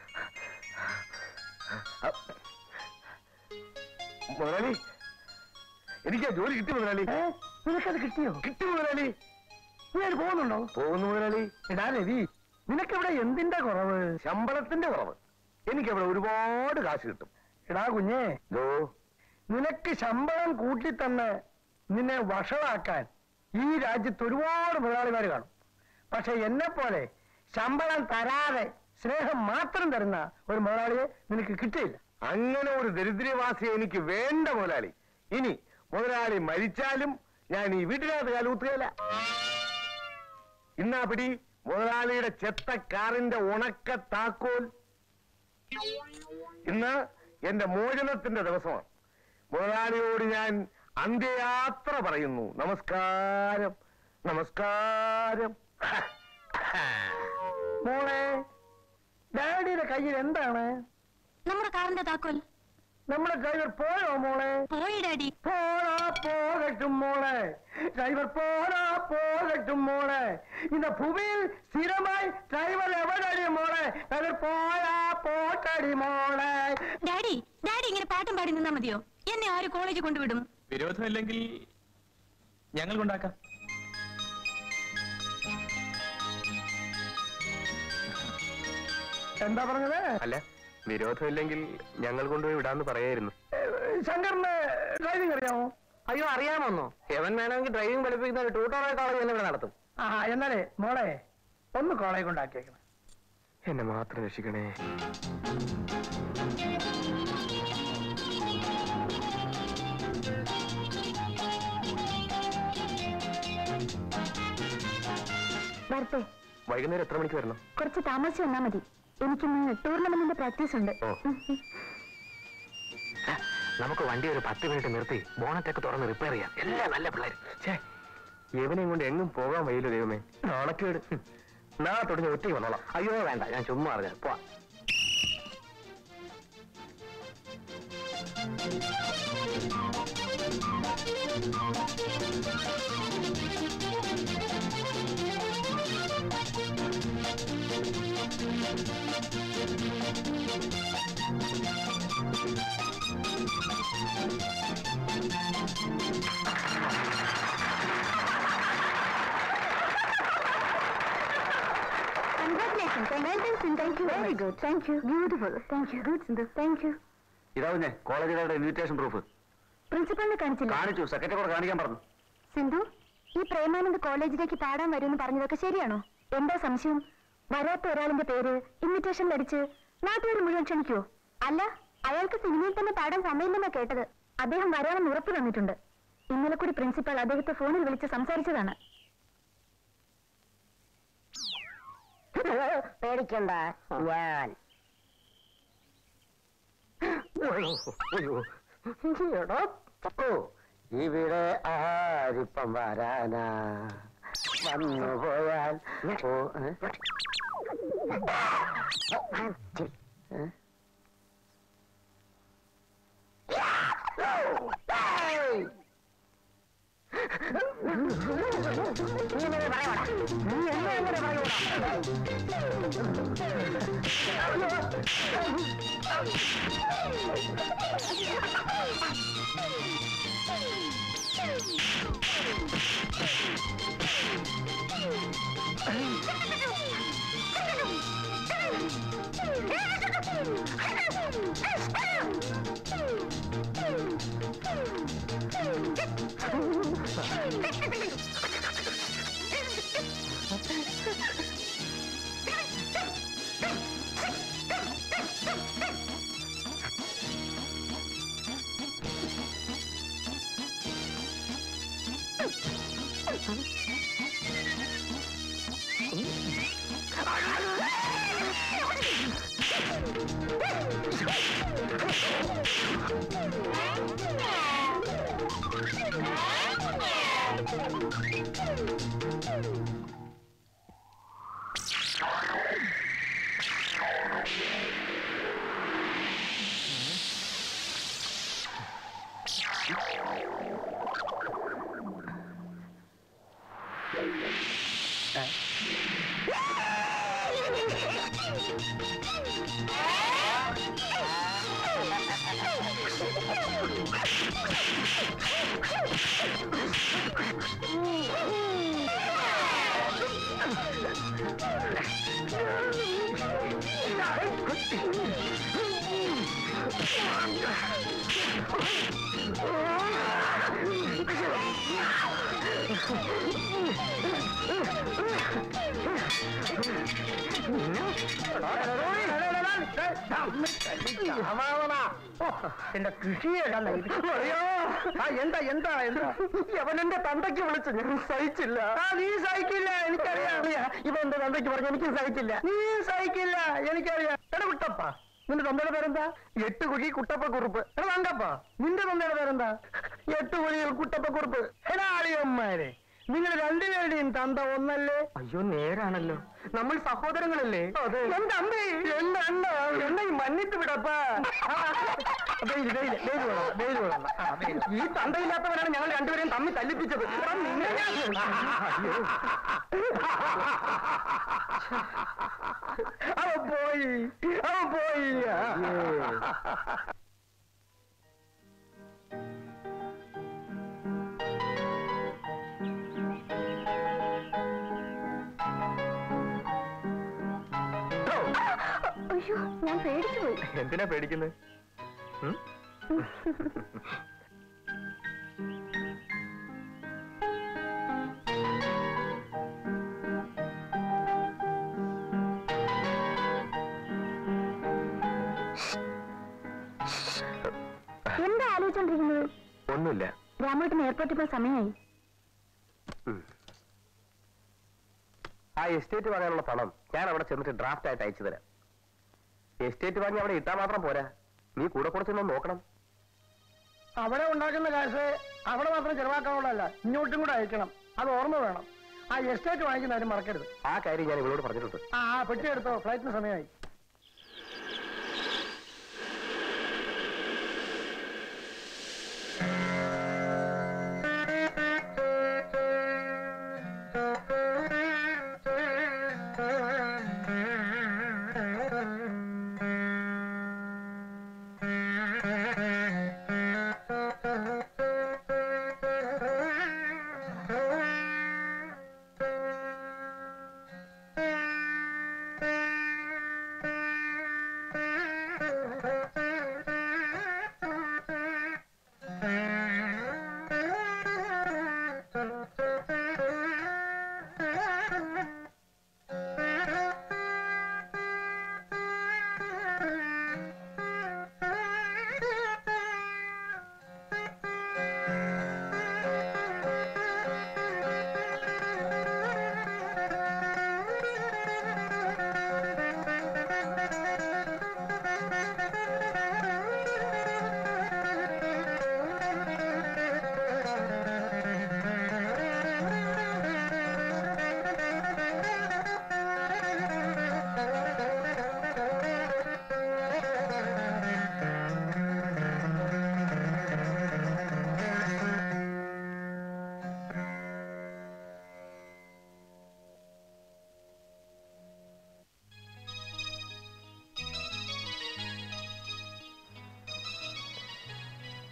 Speaker 2: മുതലാളി എനിക്ക് ആ ജോലി കിട്ടി മുതലാളി
Speaker 3: ഏ? നിനക്കത് കിട്ടിയോ
Speaker 2: കിട്ടി മുതലാളി
Speaker 3: നീ അത് പോകുന്നുണ്ടോ
Speaker 2: പോകുന്നു മുതലാളി
Speaker 3: എടാ രവി നിനക്കിവിടെ എന്തിന്റെ കുറവ്
Speaker 2: ശമ്പളത്തിന്റെ കുറവ് എനിക്ക് അവിടെ ഒരുപാട് കാശ് കിട്ടും
Speaker 3: എടാ കുഞ്ഞേ
Speaker 2: ദോ
Speaker 3: നിനക്ക് ശമ്പളം കൂട്ടി തന്നെ നിന്നെ വഷളാക്കാൻ ഈ രാജ്യത്ത് ഒരുപാട് മുതലാളിമാർ കാണും പക്ഷെ എന്നെ പോലെ ശമ്പളം തരാതെ സ്നേഹം മാത്രം തരുന്ന ഒരു മുതലാളിയെ നിനക്ക് കിട്ടിയില്ല
Speaker 2: അങ്ങനെ ഒരു ദരിദ്രവാസി എനിക്ക് വേണ്ട മുതലാളി ഇനി മുതലാളി മരിച്ചാലും ഞാൻ ഈ വീട്ടിനകത്ത് കാലൂത്തുകയില്ല ഇന്നാ പിടി മുതലാളിയുടെ ചെത്ത കാറിന്റെ ഉണക്ക താക്കോൽ ഇന്ന് എന്റെ മോചനത്തിന്റെ ദിവസമാണ് മുതലാളിയോട് ഞാൻ അന്ത്യയാത്ര പറയുന്നു നമസ്കാരം നമസ്കാരം
Speaker 3: മോളെ ഡാഡിയുടെ കയ്യിൽ എന്താണ്
Speaker 6: നമ്മുടെ കാറിന്റെ താക്കോൽ
Speaker 3: നമ്മുടെ ഡ്രൈവർ പോയോ മോളെ
Speaker 6: പോയി ഡാഡി
Speaker 3: പോടാ പോകട്ടും മോളെ ഡ്രൈവർ പോടാ പോകട്ടും മോളെ இந்த ഭൂമിയിൽ സ്ഥിരമായി ഡ്രൈവർ എവിടെടി മോളെ ഡ്രൈവർ പോയാ പോട്ടടി മോളെ
Speaker 6: ഡാഡി ഡാഡി ഇങ്ങനെ പാട്ടും പാടി നിന്നാ മതിയോ എന്നെ ആര് കോളേജിൽ കൊണ്ടുവിടും
Speaker 7: വിരോധമില്ലെങ്കിൽ ഞങ്ങൾ കൊണ്ടാക്കാം
Speaker 3: എന്താ പറഞ്ഞത്
Speaker 2: അല്ല വിരോധമില്ലെങ്കിൽ ഞങ്ങൾ കൊണ്ടുപോയി വിടാന്ന് പറയായിരുന്നു
Speaker 3: ഏ, ശങ്കറിന് ഡ്രൈവിംഗ് അറിയാമോ
Speaker 1: അയ്യോ അറിയാമോന്നോ എവൻ വേണമെങ്കിൽ ഡ്രൈവിംഗ് പഠിപ്പിക്കുന്ന ഒരു ട്യൂട്ടോറിയൽ കോളേജ് തന്നെ ഇവിടെ നടത്തും
Speaker 3: ആ എന്നാലേ മോളെ ഒന്ന് കോളേജ് കൊണ്ടാക്കിയേക്കണം
Speaker 2: എന്നെ മാത്രം രക്ഷിക്കണേ
Speaker 5: വരട്ടെ
Speaker 2: വൈകുന്നേരം എത്ര മണിക്ക് വരണം
Speaker 5: കുറച്ച് താമസിച്ച് വന്നാ മതി എനിക്കിന്ന് ടൂർണമെന്റിന്റെ പ്രാക്ടീസ് ഉണ്ട്
Speaker 2: ഓ.
Speaker 5: ഉം, ഉം.
Speaker 1: നമുക്ക് വണ്ടി ഒരു പത്ത് മിനിറ്റ് നിർത്തി ബോണറ്റൊക്കെ തുറന്ന് റിപ്പയർ ചെയ്യാം എല്ലാം നല്ല പിള്ളേർ
Speaker 2: ഛേ ഇവനെയും കൊണ്ട് എങ്ങും പോകാൻ വയ്യല്ലോ ദൈവമേ നാണക്കേട് ഹും. നാളെ തുടങ്ങി ഒറ്റയ്ക്ക് വന്നോളാം
Speaker 1: അയ്യോ വേണ്ട ഞാൻ ചുമ്മാ പറഞ്ഞ പോവാ
Speaker 5: ആ thank you very good thank you beautiful thank you good Sindhu thank you
Speaker 8: ഇതാ കുഞ്ഞെ കോളേജുകാരുടെ ഇൻവിറ്റേഷൻ പ്രൂഫ്
Speaker 5: പ്രിൻസിപ്പളിനെ കാണിച്ചില്ല
Speaker 8: കാണിച്ചു സെക്രട്ടറി കൂടെ കാണിക്കാൻ പറഞ്ഞു
Speaker 5: സിന്ധു ഈ പ്രേമാനന്ദ് കോളേജിലേക്ക് പാടാൻ വരുമെന്ന് പറഞ്ഞതൊക്കെ ശരിയാണോ എന്താ സംശയം വരാത്ത ഒരാളിന്റെ പേര് ഇൻവിറ്റേഷനിൽ അടിച്ച് നാട്ടുകാർ മുഴുവൻ ക്ഷണിക്കുവോ അല്ല അയാൾക്ക് സിനിമയിൽ തന്നെ പാടാൻ സമയമില്ലെന്നാ കേട്ടത് അദ്ദേഹം വരാമെന്ന് ഉറപ്പ് തന്നിട്ടുണ്ട് ഇന്നലെ കൂടി പ്രിൻസിപ്പൾ അദ്ദേഹത്തെ ഫോണിൽ വിളിച്ച് സംസാരിച്ചതാണ്
Speaker 4: പേടിക്കണ്ട ഞാൻ
Speaker 3: എടോ ചക്കോ ഇവിടെ ആരിപ്പം വരാനാ വന്നു പോയാൽ ഓ ഏ? ഏ? ഏയ്!
Speaker 4: ഇങ്ങനെ പറയണ
Speaker 3: നീ എന്നെ എങ്ങനെ പറയൂടാ എന്റെ കൃഷിയെ കണ്ട അയ്യോ ആ എന്താ എന്താ എന്താ അവൻ എന്റെ തന്തയ്ക്ക് വിളിച്ചു ഞാൻ സഹിച്ചില്ല ആ നീ സഹിക്കില്ല എനിക്കറിയാം ഇവൻ എന്റെ തന്തയ്ക്ക് പറഞ്ഞു എനിക്ക് സഹിക്കില്ല നീ സഹിക്കില്ല എനിക്കറിയാം എടാ കുട്ടപ്പ നിന്റെ തന്തയുടെ പേരെന്താ എട്ട് കുഴി കുട്ടപ്പ കുറുപ്പ് എടാ തങ്കപ്പ നിന്റെ തന്തയുടെ പേരെന്താ എട്ട് കുഴിയിൽ കുട്ടപ്പ കുറുപ്പ് എടാ അളിയന്മാരെ നിങ്ങൾ രണ്ടുപേരുടെയും തന്ത ഒന്നല്ലേ അയ്യോ നേരാണല്ലോ നമ്മൾ സഹോദരങ്ങളല്ലേ എന്റെ അമ്മേ എന്റെ അണ്ണ എന്നെ മന്നിട്ട് വിടപ്പാ വെയിൽ വെയിൽ വെയിൽ വേണം വെയിൽ വേണം ആ, വെയിൽ. ഈ തന്തയില്ലാത്തവരാണ് ഞങ്ങൾ രണ്ടുപേരെയും തമ്മിൽ തല്ലിപ്പിച്ചത് എടാ, നിന്നെ ഞാൻ- അയ്യോ. അവൻ പോയി അവൻ പോയി
Speaker 5: അയ്യോ ഞാൻ പേടിച്ചു പോയി
Speaker 2: എന്തിനാ പേടിക്കുന്നത് ഉം?
Speaker 5: എന്താ ആലോചിച്ചോണ്ടിരിക്കുന്നത്
Speaker 2: ഒന്നുമില്ല
Speaker 5: രാമോട്ടിന് എയർപോർട്ടിൽ പോയി സമയമായി
Speaker 2: ഉം. ആ എസ്റ്റേറ്റ് വാങ്ങാനുള്ള പണം ഞാൻ അവിടെ ചെന്നിട്ട് ഡ്രാഫ്റ്റ് ആയിട്ട് അയച്ചു തരാം എസ്റ്റേറ്റ് വാങ്ങി അവിടെ ഇട്ടാൽ മാത്രം പോരാ നീ കൂടെ കുറച്ചൊന്നും നോക്കണം
Speaker 3: അവിടെ ഉണ്ടാക്കുന്ന കാശ് അവിടെ മാത്രം ചെലവാക്കാനുള്ളതല്ല ഇങ്ങോട്ടും കൂടെ അയക്കണം അത് ഓർമ്മ വേണം ആ എസ്റ്റേറ്റ് വാങ്ങിക്കുന്ന കാര്യം മറക്കരുത്
Speaker 2: ആ കാര്യം ഞാൻ ഇവളോട് പറഞ്ഞിട്ടുണ്ട്
Speaker 3: ആ ആ പെട്ടി എടുത്തോ ഫ്ലൈറ്റിന് സമയമായി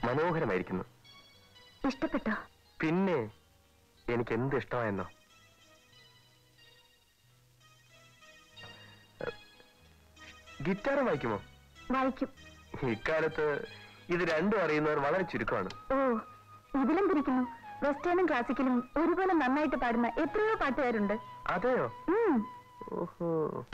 Speaker 2: മനോഹരമായിരിക്കുന്നു
Speaker 5: ഇഷ്ടപ്പെട്ടോ
Speaker 2: പിന്നെ എനിക്ക് എന്ത് ഇഷ്ടമായെന്നോ ഗിറ്റാറും വായിക്കുമോ
Speaker 5: വായിക്കും
Speaker 2: ഇക്കാലത്ത് ഇത് രണ്ടും അറിയുന്നവർ വളരെ ചുരുക്കമാണ്
Speaker 5: ഓ ഇതിലും തിരിക്കുന്നു വെസ്റ്റേണും ക്ലാസിക്കലും ഒരുപോലെ നന്നായിട്ട് പാടുന്ന എത്രയോ പാട്ടുകാരുണ്ട്
Speaker 2: അതെയോ
Speaker 5: ഉം.
Speaker 2: ഓഹോ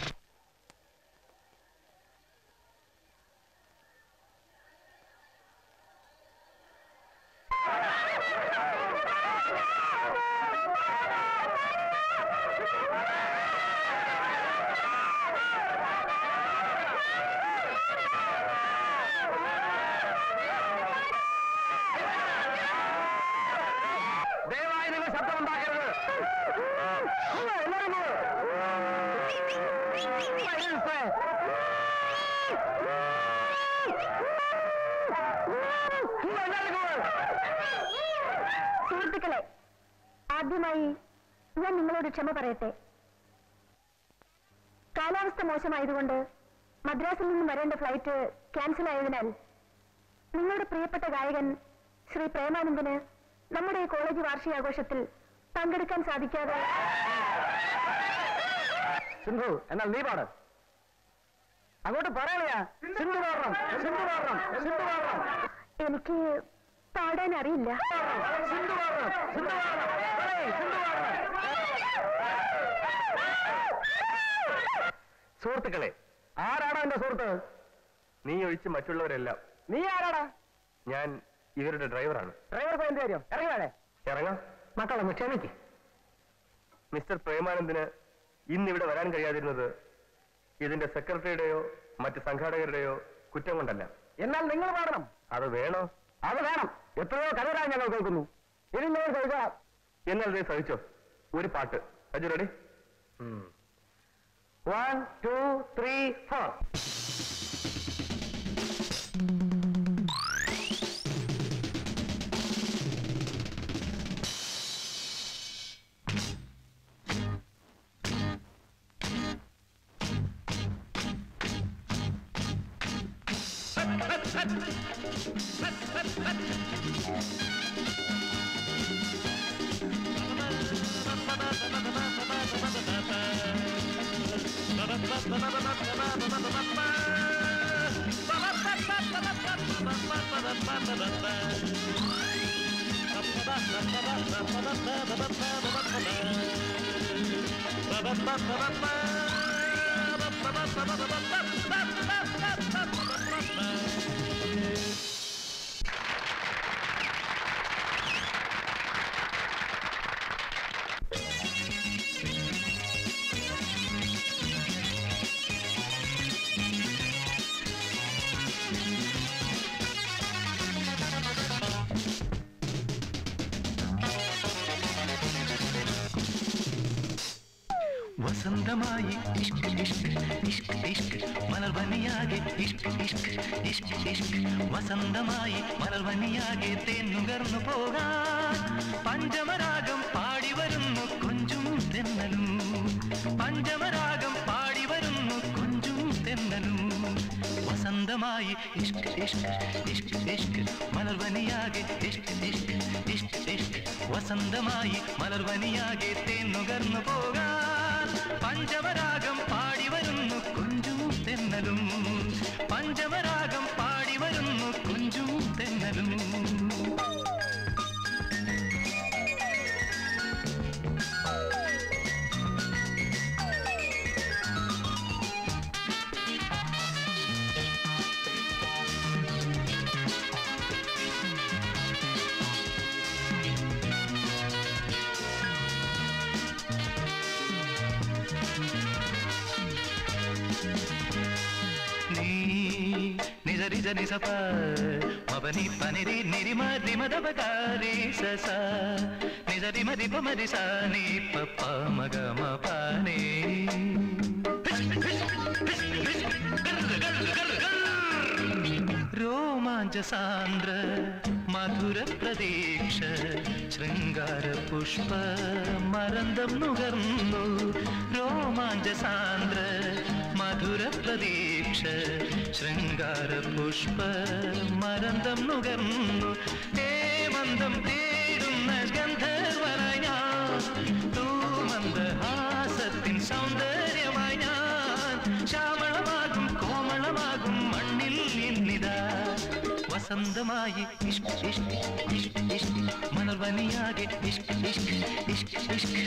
Speaker 3: ദയവായി നിങ്ങൾ ശബ്ദമുണ്ടാക്കരുത് എല്ലാവരും പോ. Silence. എല്ലാവരും പോ.
Speaker 5: സുഹൃത്തുക്കളെ ആദ്യമായി ഞാൻ നിങ്ങളോട് ക്ഷമ പറയട്ടെ കാലാവസ്ഥ മോശമായതുകൊണ്ട് മദ്രാസിൽ നിന്നും വരേണ്ട ഫ്ലൈറ്റ് ക്യാൻസൽ ആയതിനാൽ നിങ്ങളുടെ പ്രിയപ്പെട്ട ഗായകൻ ശ്രീ പ്രേമാനന്ദന് നമ്മുടെ ഈ കോളേജ് വാർഷികാഘോഷത്തിൽ പങ്കെടുക്കാൻ സാധിക്കാതെ
Speaker 3: സിന്ധു എന്നാൽ നീ പാട് അങ്ങോട്ട് പറയണയാ സിന്ധു പാടണം സിന്ധു പാടണം സിന്ധു പാടണം
Speaker 5: എനിക്ക് പാടാൻ അറിയില്ല
Speaker 3: സിന്ധു പാടണം സിന്ധു പാടണം ഏയ്, സിന്ധു പാടണം
Speaker 2: സുഹൃത്തുക്കളെ
Speaker 3: ആരാടാ എന്റെ സുഹൃത്ത്
Speaker 2: നീ ഒഴിച്ച് മറ്റുള്ളവരെല്ലാം
Speaker 3: നീ ആരാടാ
Speaker 2: ഞാൻ ഇവരുടെ ഡ്രൈവറാണ്
Speaker 3: ഡ്രൈവർക്ക് എന്ത് കാര്യം ഇറങ്ങി വേണേ
Speaker 2: ഇറങ്ങാം
Speaker 3: മക്കളൊന്ന് ക്ഷമിക്ക്
Speaker 2: മിസ്റ്റർ പ്രേമാനന്ദിന് ഇന്ന് ഇവിടെ വരാൻ കഴിയാതിരുന്നത് ഇതിന്റെ സെക്രട്ടറിയുടെയോ മറ്റ് സംഘാടകരുടെയോ കുറ്റം കൊണ്ടല്ല
Speaker 3: എന്നാൽ നിങ്ങൾ പാടണം
Speaker 2: അത് വേണോ
Speaker 3: അത് വേണം എത്രയോ കഥകളായി ഞങ്ങൾ കേൾക്കുന്നു ഇനി നിങ്ങൾ കേൾക്കാം
Speaker 2: എന്നാൽ നീ സഹിച്ചോ ഒരു പാട്ട് Aju ready
Speaker 3: one two three four
Speaker 9: വസന്തമായി ഇഷ്ക് ഇഷ്ക് ഇഷ്ക് ഇഷ്ക് മലർവനിയാകെ ഇഷ്ക് ഇഷ്ക് ഇഷ്ക് ഇഷ്ക് വസന്തമായി മലർവനിയാകെ തേന്നുകർന്നു പോകാൻ പഞ്ചമരാഗം പാടി വരുന്നു കൊഞ്ചും തെന്നലും പഞ്ചമരാഗം പാടി വരുന്നു കൊഞ്ചും തെന്നലും വസന്തമായി ഇഷ്ക് ഇഷ്ക് ഇഷ്ക് ഇഷ്ക് മലർവനിയാകെ ഇഷ്ക് ഇഷ്ക് ഇഷ്ക് ഇഷ്ക് വസന്തമായി മലർവനിയാകെ തേന്നുകർന്നു പോകാൻ പഞ്ചമരാഗം പാടി വരുന്നു കൊഞ്ചും തെന്നലും പഞ്ചമരാഗം പാടി വരുന്നു കൊഞ്ചും തെന്നലും നീ నిజరి జని సప మబని పనిరి నిరిమ రిమదవగారి సస నిజరి మరి పమరి సాని పప్ప మగ మ పాని രോമാഞ്ച സാന്ദ്ര മധുര പ്രതീക്ഷ ശൃംഗാര പുഷ്പ മരന്തം നുകർന്നു രോമാഞ്ച സാന്ദ്ര മധുര പ്രതീക്ഷ ശൃംഗാര പുഷ്പ മരന്തം നുകർന്നു വസന്തമായി ഇഷ്ക് ഇഷ്ക് ഇഷ്ക് ഇഷ്ക് മണർവനിയാകെ ഇഷ്ക് ഇഷ്ക് ഇഷ്ക് ഇഷ്ക്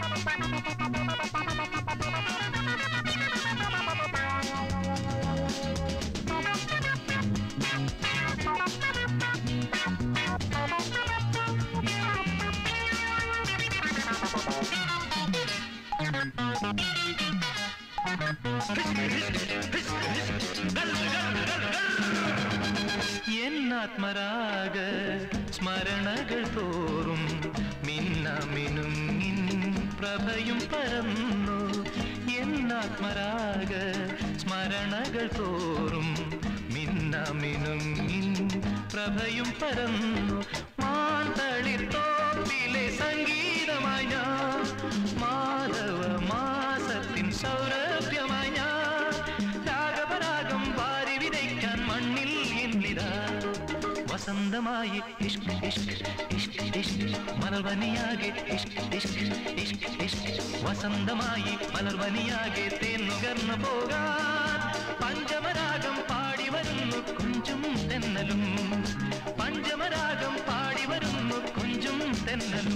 Speaker 9: എന്നാത്മരാഗ സ്മരണകൾ തോറും മിന്നമിനുങ്ങിൻ പ്രഭയും പരന്നു എന്നാത്മരാഗ സ്മരണകൾ തോറും മിന്നമിനുങ്ങിൻ പ്രഭയും പരന്നു മാന്തളിത്തോപ്പിലെ സംഗീതമായി ഞാൻ മാധവ മാസത്തിൻ സൗരഭ്യമായി ഞാൻ രാഗപരാഗം വാരി വിതയ്ക്കാൻ മണ്ണിൽ എന്നിതാ വസന്തമായി ഇഷ്ക് ഇഷ്ക് ഇഷ്ക് ഇഷ്ക് മലർവനിയാകെ ഇഷ്ക് ഇഷ്ക് ഇഷ്ക് ഇഷ്ക് വസന്തമായി മലർവനിയാകെ തേന്നുകർന്നു പോകാൻ പഞ്ചമരാഗം പാടി വരുന്നു കുഞ്ചും തെന്നലും പഞ്ചമരാഗം പാടി വരുന്നു കുഞ്ചും തെന്നലും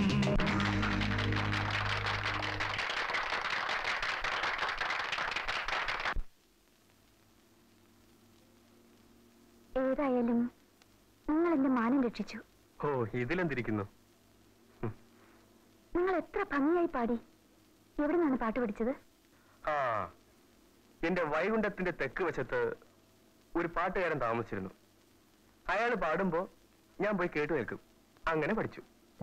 Speaker 5: ഏതായാലും നിങ്ങൾ എന്റെ മാനം രക്ഷിച്ചു
Speaker 2: ഓ ഇതിലെന്തിരിക്കുന്നു
Speaker 5: നിങ്ങൾ എത്ര ഭംഗിയായി പാടി എവിടെ നിന്നാണ് പാട്ട് പഠിച്ചത്
Speaker 2: ആ എന്റെ വൈകുണ്ഠത്തിന്റെ തെക്ക് വശത്ത് ഒരു പാട്ടുകാരൻ താമസിച്ചിരുന്നു അയാൾ പാടുമ്പോ ഞാൻ പോയി കേട്ടു നിൽക്കും അങ്ങനെ പഠിച്ചു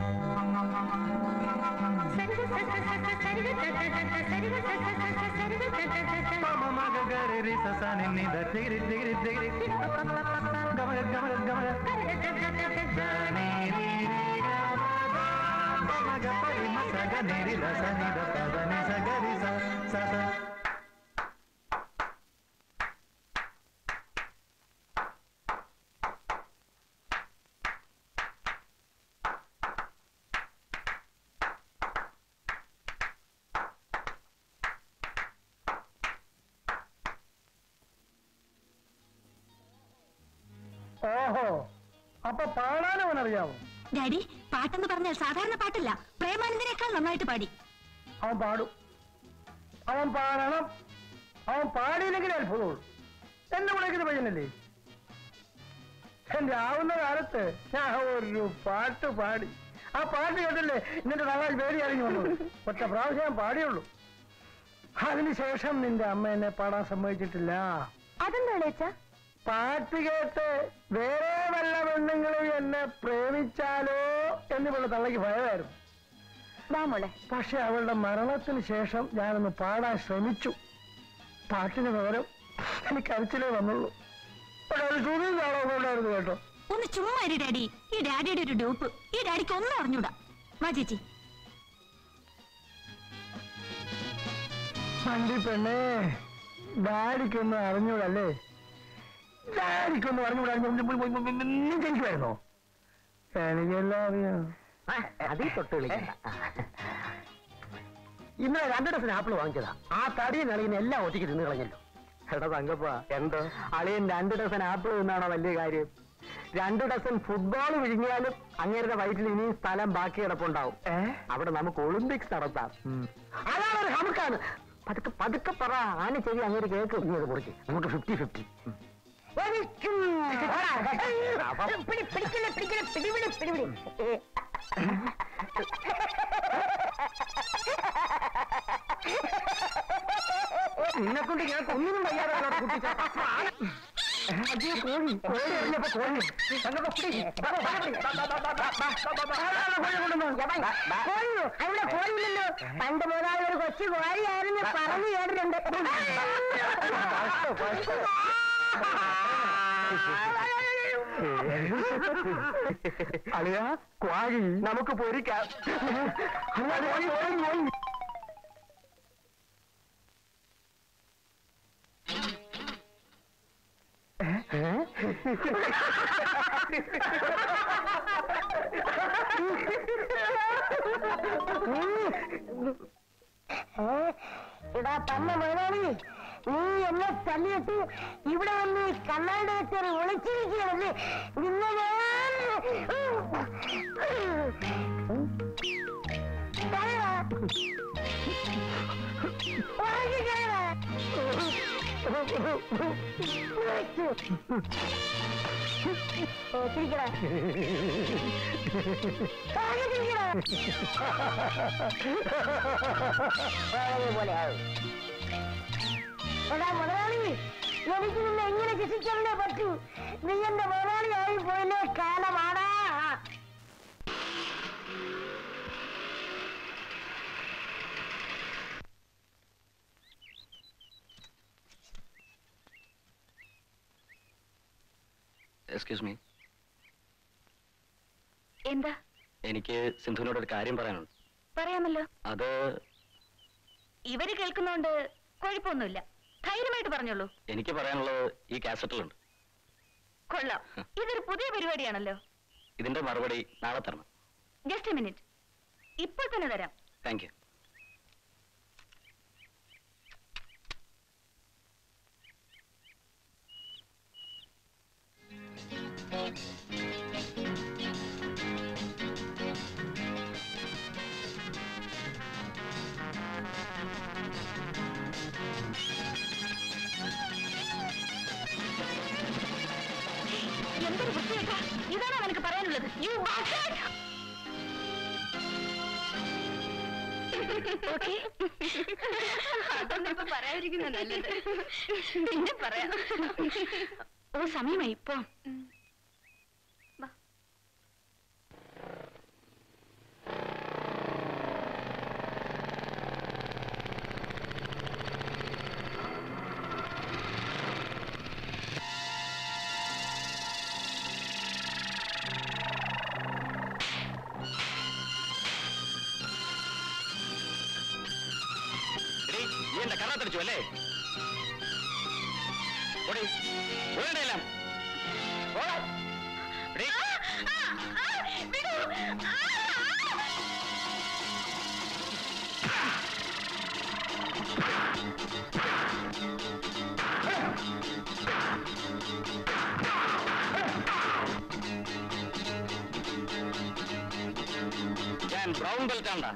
Speaker 3: ഓഹോ അപ്പൊ പാടാനും അവനറിയാവോ
Speaker 6: ഡാഡി പാട്ടെന്ന് പറഞ്ഞാൽ സാധാരണ പാട്ടല്ല പ്രേമാനന്ദനേക്കാൾ നന്നായിട്ട് പാടി
Speaker 3: അവൻ പാടും അവൻ പാടണം അവൻ പാടിയില്ലെങ്കിൽ അത്ഭുതമുള്ളൂ എന്നെ വിളിക്കുന്ന പയ്യനല്ലേ എന്റെ ആവുന്ന കാലത്ത് ഞാൻ ഒരു പാട്ട് പാടി ആ പാട്ട് കേട്ടല്ലേ നിന്റെ നന്നായി പേടി അറിഞ്ഞു വന്നത് ഒറ്റ പ്രാവശ്യം ഞാൻ പാടിയുള്ളൂ അതിനുശേഷം നിന്റെ അമ്മ എന്നെ പാടാൻ സമ്മതിച്ചിട്ടില്ല
Speaker 5: അതെന്താ ഇളയച്ചാ
Speaker 3: പാട്ട് കേട്ട് വേറെ വല്ല പെണ്ണുങ്ങളും എന്നെ പ്രേമിച്ചാലോ എന്ന് ഇവിടെ തള്ളക്ക് ഭയമായിരുന്നു
Speaker 5: വാ മോളെ
Speaker 3: പക്ഷെ അവളുടെ മരണത്തിന് ശേഷം ഞാനൊന്ന് പാടാൻ ശ്രമിച്ചു പാട്ടിന് പകരം എനിക്ക് അരച്ചിലേ വന്നുള്ളൂ പക്ഷെ അത് സുഖം കാണാറുണ്ടായിരുന്നു കേട്ടോ
Speaker 6: ഒന്ന് ചുമ്മാ ഇരു ഡാഡി ഈ ഡാഡിയുടെ ഒരു ഡൂപ്പ് ഈ ഡാഡിക്ക് ഒന്നും അറിഞ്ഞൂടാ വാ ചേച്ചി
Speaker 3: വണ്ടി പെണ്ണേ ഡാഡിക്കൊന്നും അറിഞ്ഞൂടല്ലേ ഡാഡിക്കൊന്നും അറിഞ്ഞൂടാ ജനിക്കുമായിരുന്നോ എനിക്കെല്ലാം അറിയാം
Speaker 1: അതിൽ തൊട്ട് കളിക്കണ്ട ഇന്നലെ രണ്ടു ഡസൻ ആപ്പിൾ വാങ്ങിച്ചതാ ആ തടിയും അളിയനെ എല്ലാം ഒറ്റയ്ക്ക് തിന്നു കളഞ്ഞല്ലോ എടാ തങ്കപ്പ എന്തോ അളിയൻ രണ്ടു ഡസൻ ആപ്പിൾ തിന്നാണോ വലിയ കാര്യം രണ്ടു ഡസൻ ഫുട്ബോൾ വിഴുങ്ങിയാലും അങ്ങേരുടെ വയറ്റിൽ ഇനിയും സ്ഥലം ബാക്കി കിടപ്പുണ്ടാവും അവിടെ നമുക്ക് ഒളിമ്പിക്സ് നടത്താം അതാണ് ഒരു ഹമുക്കാണ് പതുക്കെ പതുക്കെ പറ ആന ചെവി അങ്ങേര് കേൾക്കും നീ അത് കുറിച്ച് നമുക്ക് ഫിഫ്റ്റി ഫിഫ്റ്റി പിടിക്കില്ല പിടിക്കില്ല പിടിപിടി പിടിപിടി നിന്നെ കൊണ്ട് ഞാൻ ഒന്നിനും വയ്യാതെ കുട്ടിച്ച കോഴി കോഴി എറിഞ്ഞപ്പോ കോഴി തങ്കപ്പ പിടി. ബാ, ബാ, ബാ, പിടി. ബാ, ബാ, ബാ, ബാ, ബാ, ബാ, ബാ, ബാ, ബാ. ആരാണ് കോഴി കൊണ്ടുവന്നത്?
Speaker 4: കോഴിയോ അവിടെ കോഴിയില്ലല്ലോ പണ്ട് മുതലാളി ഒരു കൊച്ചു കോഴിയായിരുന്നു പറഞ്ഞു കേട്ടിട്ടുണ്ട്
Speaker 3: അളിയ ക്വാഴി
Speaker 1: നമുക്ക് പൊരിക്കാം
Speaker 3: കോഴി കോഴി കോഴി
Speaker 4: ഇടാ പന്ന മുതലാളി നീ എന്നെ തല്ലിയിട്ട് ഇവിടെ വന്ന് ഈ കണ്ണാടി വെച്ചൊരു ഒളിച്ചിരിക്കുകയാണല്ലേ നിന്നെ ഞാൻ കയറാ. ഉറങ്ങി കയറാ. ഓ, ചിരിക്കടാ. ഉറങ്ങി ചിരിക്കടാ. വളരെ പോലെ ആവും എടാ മുതലാളി എനിക്ക് നിന്നെ എങ്ങനെ ശിക്ഷിച്ചല്ലേ പറ്റൂ നീ എന്റെ മുതലാളിയായി പോയില്ലേ കാലമാടാ
Speaker 8: എക്സ്ക്യൂസ് മീ
Speaker 5: എന്താ
Speaker 8: എനിക്ക് സിന്ധുവിനോട് ഒരു കാര്യം പറയാനുണ്ട്
Speaker 5: പറയാമല്ലോ
Speaker 8: അത്
Speaker 5: ഇവര് കേൾക്കുന്നോണ്ട് കുഴപ്പമൊന്നുമില്ല ധൈര്യമായിട്ട് പറഞ്ഞോളൂ
Speaker 8: എനിക്ക് പറയാനുള്ളത് ഈ കാസറ്റിലുണ്ട്
Speaker 5: കൊള്ളാം ഇതൊരു പുതിയ പരിപാടിയാണല്ലോ
Speaker 8: ഇതിന്റെ മറുപടി നാളെ തരണം
Speaker 5: ജസ്റ്റ് എ മിനിറ്റ് ഇപ്പോൾ തന്നെ തരാം
Speaker 8: താങ്ക് യു
Speaker 5: എന്തൊരു വൃത്തികേട്ടാ ഇതാണോ നിനക്ക് പറയാനുള്ളത് യു അതൊന്നും ഇപ്പൊ പറയാതിരിക്കുന്ന നല്ലത് പിന്നെ പറയാം ഓ സമയമായി ഇപ്പൊ
Speaker 8: നീ എന്റെ കറാത്തടിച്ചു അല്ലേ ഓടി ഓടണ്ടെല്ലാം ഞാൻ ബ്രൗൺ ബെൽറ്റ് ആണ്ടാ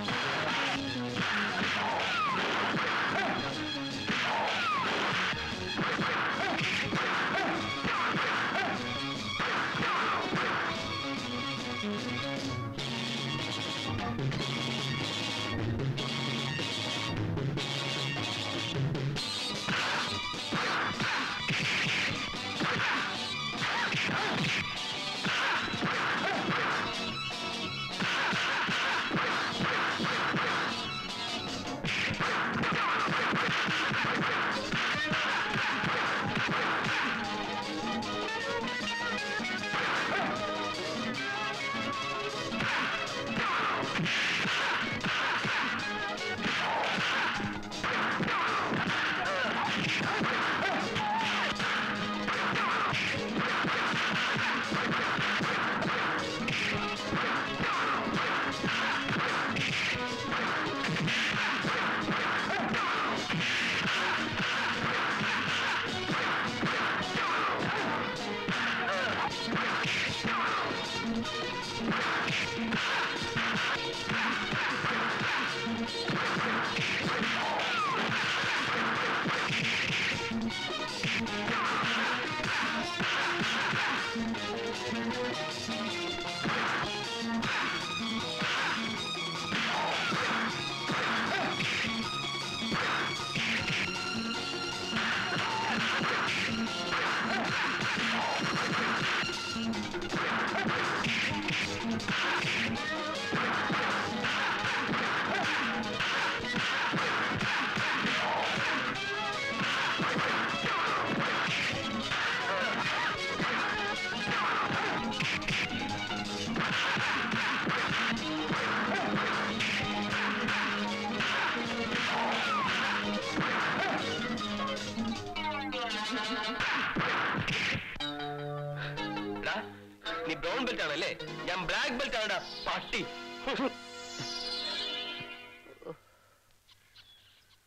Speaker 8: നീ ബ്രൗൺ ബെൽറ്റ് ആണല്ലേ ഞാൻ ബ്ലാക്ക് ബെൽറ്റ് ആണടാ പട്ടി ഒരു നല്ല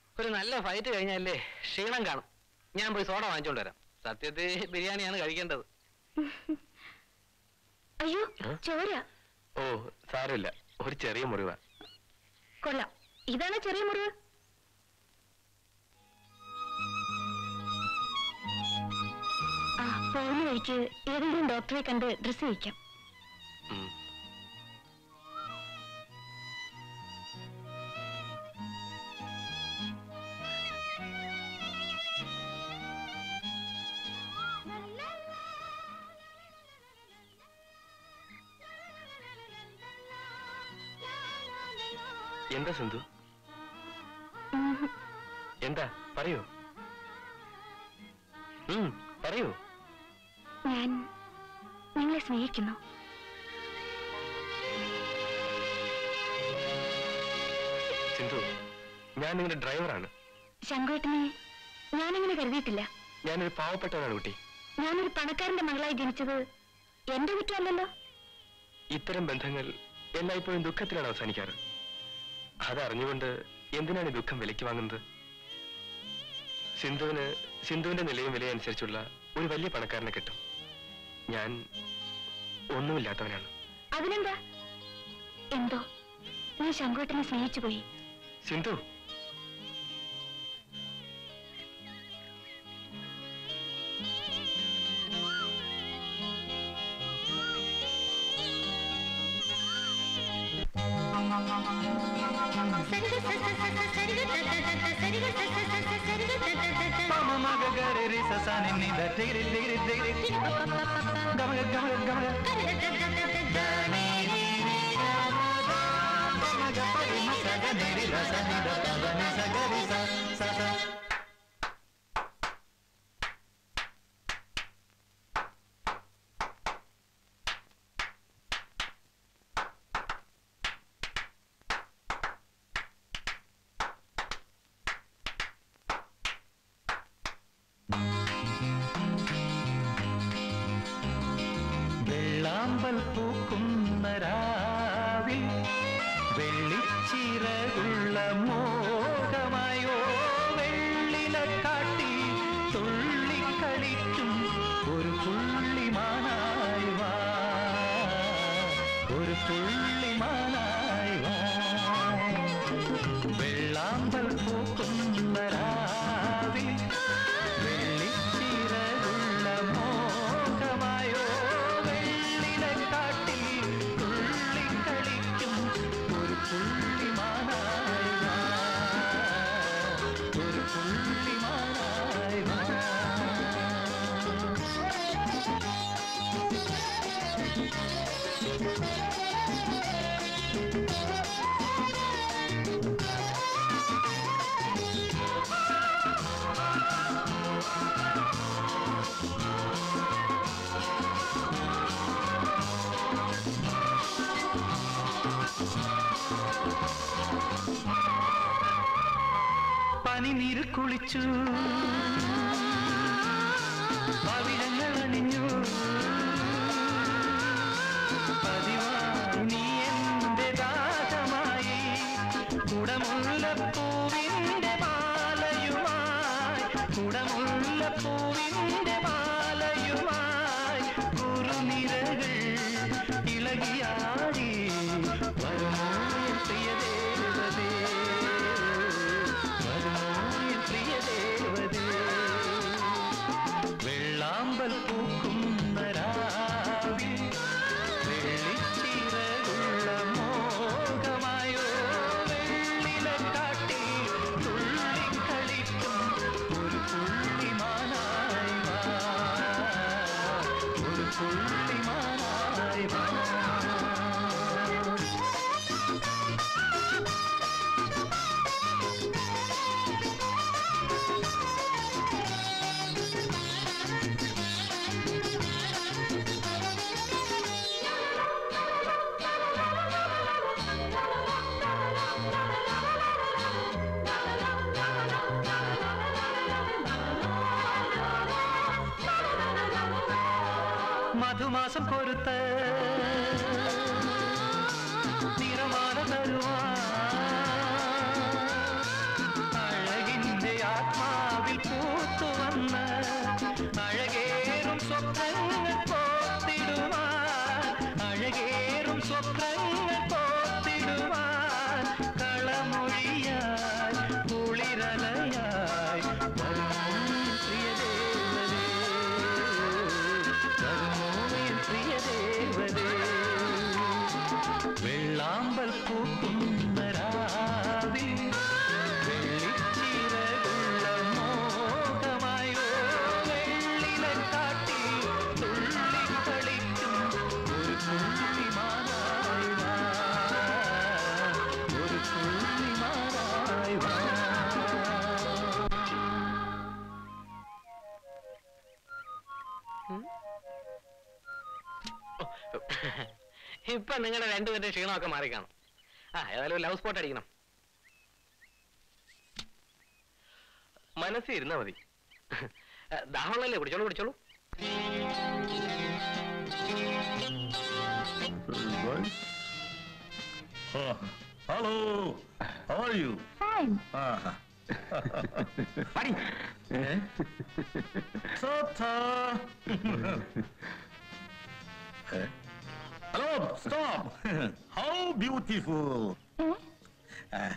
Speaker 1: നല്ല ഫൈറ്റ് കഴിഞ്ഞാലേ ക്ഷീണം കാണും ഞാൻ പോയി സോഡ വാങ്ങിച്ചോണ്ട് വരാം സത്യത്തിൽ ബിരിയാണിയാണ് കഴിക്കേണ്ടത്
Speaker 5: അയ്യോ ചോര
Speaker 2: ഓ സാരമില്ല ഒരു ചെറിയ മുറിവാ
Speaker 5: കൊള്ളാം ഇതാണ് ചെറിയ മുറിവ് ആ പോകുന്ന വഴിക്ക് ഏതെങ്കിലും ഡോക്ടറെ കണ്ട് ഡ്രസ്സ് ചെയ്യിക്കാം
Speaker 2: ഉം. എന്താ സിന്ധു എന്താ പറയൂ ഉം, പറയൂ
Speaker 5: ഞാൻ നിങ്ങളെ സ്നേഹിക്കുന്നു
Speaker 2: സിന്ധു ഞാൻ നിങ്ങളുടെ ഡ്രൈവറാണ്
Speaker 5: ശങ്കുവേട്ടനെ ഞാനങ്ങനെ കരുതിയിട്ടില്ല
Speaker 2: ഞാനൊരു പാവപ്പെട്ടവനാണ് കുട്ടി
Speaker 5: ഞാനൊരു പണക്കാരന്റെ മകളായി ജനിച്ചത് എന്റെ കുറ്റമല്ലല്ലോ
Speaker 2: ഇത്തരം ബന്ധങ്ങൾ എല്ലായ്പ്പോഴും ദുഃഖത്തിലാണ് അവസാനിക്കാറ് അതറിഞ്ഞുകൊണ്ട് എന്തിനാണ് ഈ ദുഃഖം വിലയ്ക്ക് വാങ്ങുന്നത് സിന്ധുവിന് സിന്ധുവിന്റെ നിലയും വിലയും അനുസരിച്ചുള്ള ഒരു വലിയ പണക്കാരനെ കിട്ടും ഞാൻ ഒന്നുമില്ലാത്തവനാണ്
Speaker 5: അതിനെന്താ എന്തോ ഞാൻ ശങ്കുവേട്ടനെ സ്നേഹിച്ചു പോയി
Speaker 2: സിന്ധു
Speaker 9: మమ మగ గరి రి స స ని ని ద టిరి టిరి టిరి గమ గ గమ గ గమ గ ద ని ని ని గ మ ద గమ గ ప రి మ స గ ని రి ర స ని ద ప ద ని స గ రి స స స വെള്ളാമ്പൽ പൂക്കുന്ന രാവിൽ വെള്ളിച്ചിറകുള്ള മോഹമായോ വെള്ളില കാട്ടി തുള്ളിക്കളിക്കും ഒരു പുള്ളിമാനായി വാ ഒരു പുള്ളിമാനായി വാ വെള്ളാമ്പൽ പൂക്കുന്ന രാവിൽ വെള്ളിച്ചിറകുള്ള മോഹമായോ വെള്ളിലക്കാട്ടിൽ തുള്ളിക്കളിക്കും ഒരു പുള്ളിമാനായി വാ ഒരു പുള്ളിമാനായി വാ പനിനീര് കുളിച്ചു പവിഴങ്ങൾ അണിഞ്ഞു പതിവായി നീ എന്റെ ദാഹമായി കുടമുല്ലപ്പൂവിന്റെ മാലയുമായി കുടമുല്ലപ്പൂവിന്റെ മാലയുമായി കുറുനിരകൾ ഇളകിയാടി വരുമോ എൻ പ്രിയദേവതേ വരുമോ എൻ പ്രിയദേവതേ വെള്ളാമ്പൽ പൂക്കുന്ന രാവിൽ വെള്ളിച്ചിറകുള്ള മോഹമായോ വെള്ളിലക്കാട്ടിൽ തുള്ളിക്കളിക്കും ഒരു പുള്ളിമാനായി വാ ഒരു പുള്ളിമാനായി വാ മധുമാസം പൊരുത്ത് നിറമാല തരുവാ അഴകിന്റെ
Speaker 1: ഇപ്പൊ നിങ്ങളുടെ രണ്ടുപേരുടെ ക്ഷീണമൊക്കെ മാറിക്കാണും ആ ഏതായാലും ലവ് സ്പോട്ട് അടിക്കണം
Speaker 2: മനസ്സിൽ ഇരുന്നാ മതി
Speaker 1: ദാഹമുള്ളല്ലേ കുടിച്ചോളൂ കുടിച്ചോളൂ
Speaker 10: Hello. How are you?
Speaker 5: Fine.
Speaker 10: Ah. Buddy. Eh? Tata. Eh? Hello, stop. How beautiful. Ah.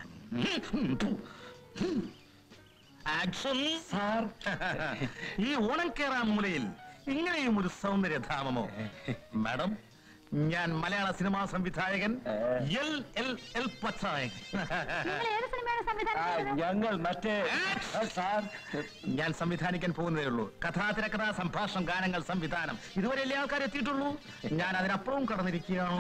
Speaker 10: Action sir ഈ ഓണം കേറാൻ മൂലയിൽ ഇങ്ങനെയും ഒരു സൗന്ദര്യധാമമോ മാഡം ഞാൻ മലയാള സിനിമാ സംവിധായകൻ എൽ എൽ എൽ പച്ചായൻ
Speaker 5: നിങ്ങൾ ഏത് സിനിമയാണ് സംവിധാനം ചെയ്തത്?
Speaker 10: ഞങ്ങൾ മറ്റേ സാർ ഞാൻ സംവിധാനിക്കാൻ പോകുന്നതേ ഉള്ളൂ കഥാ തിരക്കഥാ സംഭാഷണം ഗാനങ്ങൾ സംവിധാനം ഇതുവരെ എല്ലാ ആൾക്കാരും എത്തിയിട്ടുള്ളൂ ഞാൻ അതിനപ്പുറവും കടന്നിരിക്കുകയാണ്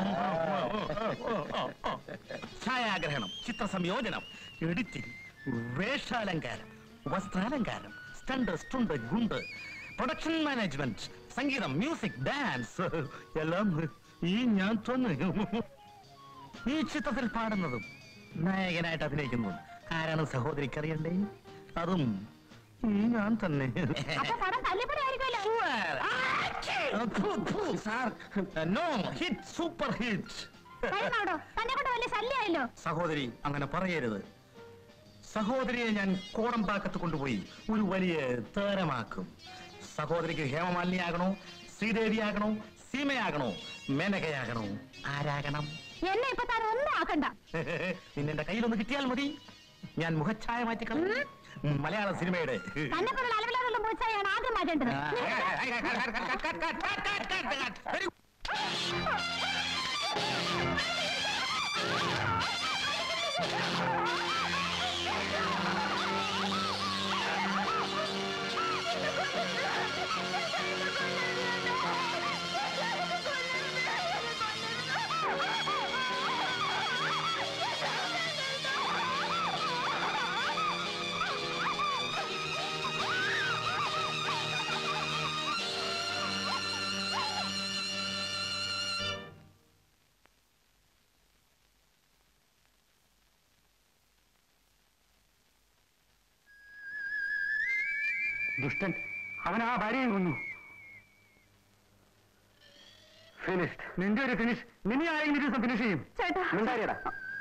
Speaker 10: ഛായാഗ്രഹണം ചിത്ര സംയോജനം എഡിറ്റിംഗ് വേഷാലങ്കാരം വസ്ത്രാലങ്കാരം സ്റ്റണ്ട് സ്റ്റുണ്ട് ഗുണ്ട് പ്രൊഡക്ഷൻ മാനേജ്മെന്റ് സംഗീതം മ്യൂസിക് ഡാൻസ് എല്ലാം ഈ ഞാൻ തന്നെ ഈ ചിത്രത്തിൽ പാടുന്നതും നായകനായിട്ട് അഭിനയിക്കുന്നതും ആരാണ് സഹോദരിക്ക് അറിയണ്ടേ അതും ഈ ഞാൻ തന്നെ
Speaker 5: അപ്പൊ പടം തല്ലിപ്പടി ആയിരിക്കുമല്ലോ
Speaker 10: sir no hit super hit
Speaker 5: കഴിഞ്ഞോടോ തന്നെ കൊണ്ട് വലിയ ശല്യമായല്ലോ
Speaker 10: സഹോദരി അങ്ങനെ പറയരുത് സഹോദരിയെ ഞാൻ കോടമ്പാക്കത്ത് കൊണ്ടുപോയി ഒരു വലിയ താരമാക്കും സഹോദരിക്ക് ഹേമമാലിനിയാകണോ ശ്രീദേവിയാകണോ സീമയാകണോ മേനകയാകണോ ആരാകണം
Speaker 5: എന്നെ ഇപ്പൊ താൻ ഒന്നും ആക്കണ്ട
Speaker 10: നിന്നെ കയ്യിലൊന്ന് കിട്ടിയാൽ മതി ഞാൻ മുഖച്ഛായ മാറ്റിക്കളയും മലയാള സിനിമയുടെ
Speaker 5: തന്നെ പോലുള്ള അലവിലാറുള്ള മൂച്ചായാണ് ആദ്യം മാറ്റേണ്ടത്
Speaker 3: ദുഷ്ടൻ അവൻ ആ ഭാര്യയും കൊന്നു ഫിനിഷ്ഡ് നിന്റെ ഒരു ഫിനിഷ് നിന്നെ ആരെങ്കിലും ഒരു ദിവസം ഫിനിഷ് ചെയ്യും
Speaker 5: ചേട്ടാ
Speaker 3: മിണ്ടാരിയടാ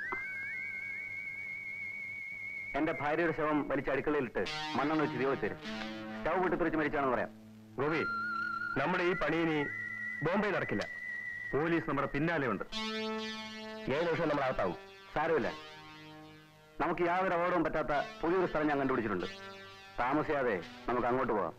Speaker 3: എന്റെ ഭാര്യയുടെ ശവം വലിച്ച അടുക്കളയിലിട്ട് മണ്ണെന്ന് വെച്ച് തീവ തരും സ്റ്റവ് പൊട്ടിത്തെറിച്ച് മരിച്ചാണെന്ന് പറയാം
Speaker 2: ഗോപി നമ്മുടെ ഈ പണി ഇനി ബോംബെ നടക്കില്ല
Speaker 3: പോലീസ് നമ്മുടെ പിന്നാലെ ഉണ്ട് ഏഴ് ദിവസം നമ്മൾ അകത്താവും സാരമില്ല നമുക്ക് യാതൊരു അപകടവും പറ്റാത്ത പുതിയൊരു സ്ഥലം ഞാൻ കണ്ടുപിടിച്ചിട്ടുണ്ട് താമസിയാതെ നമുക്ക് അങ്ങോട്ട് പോവാം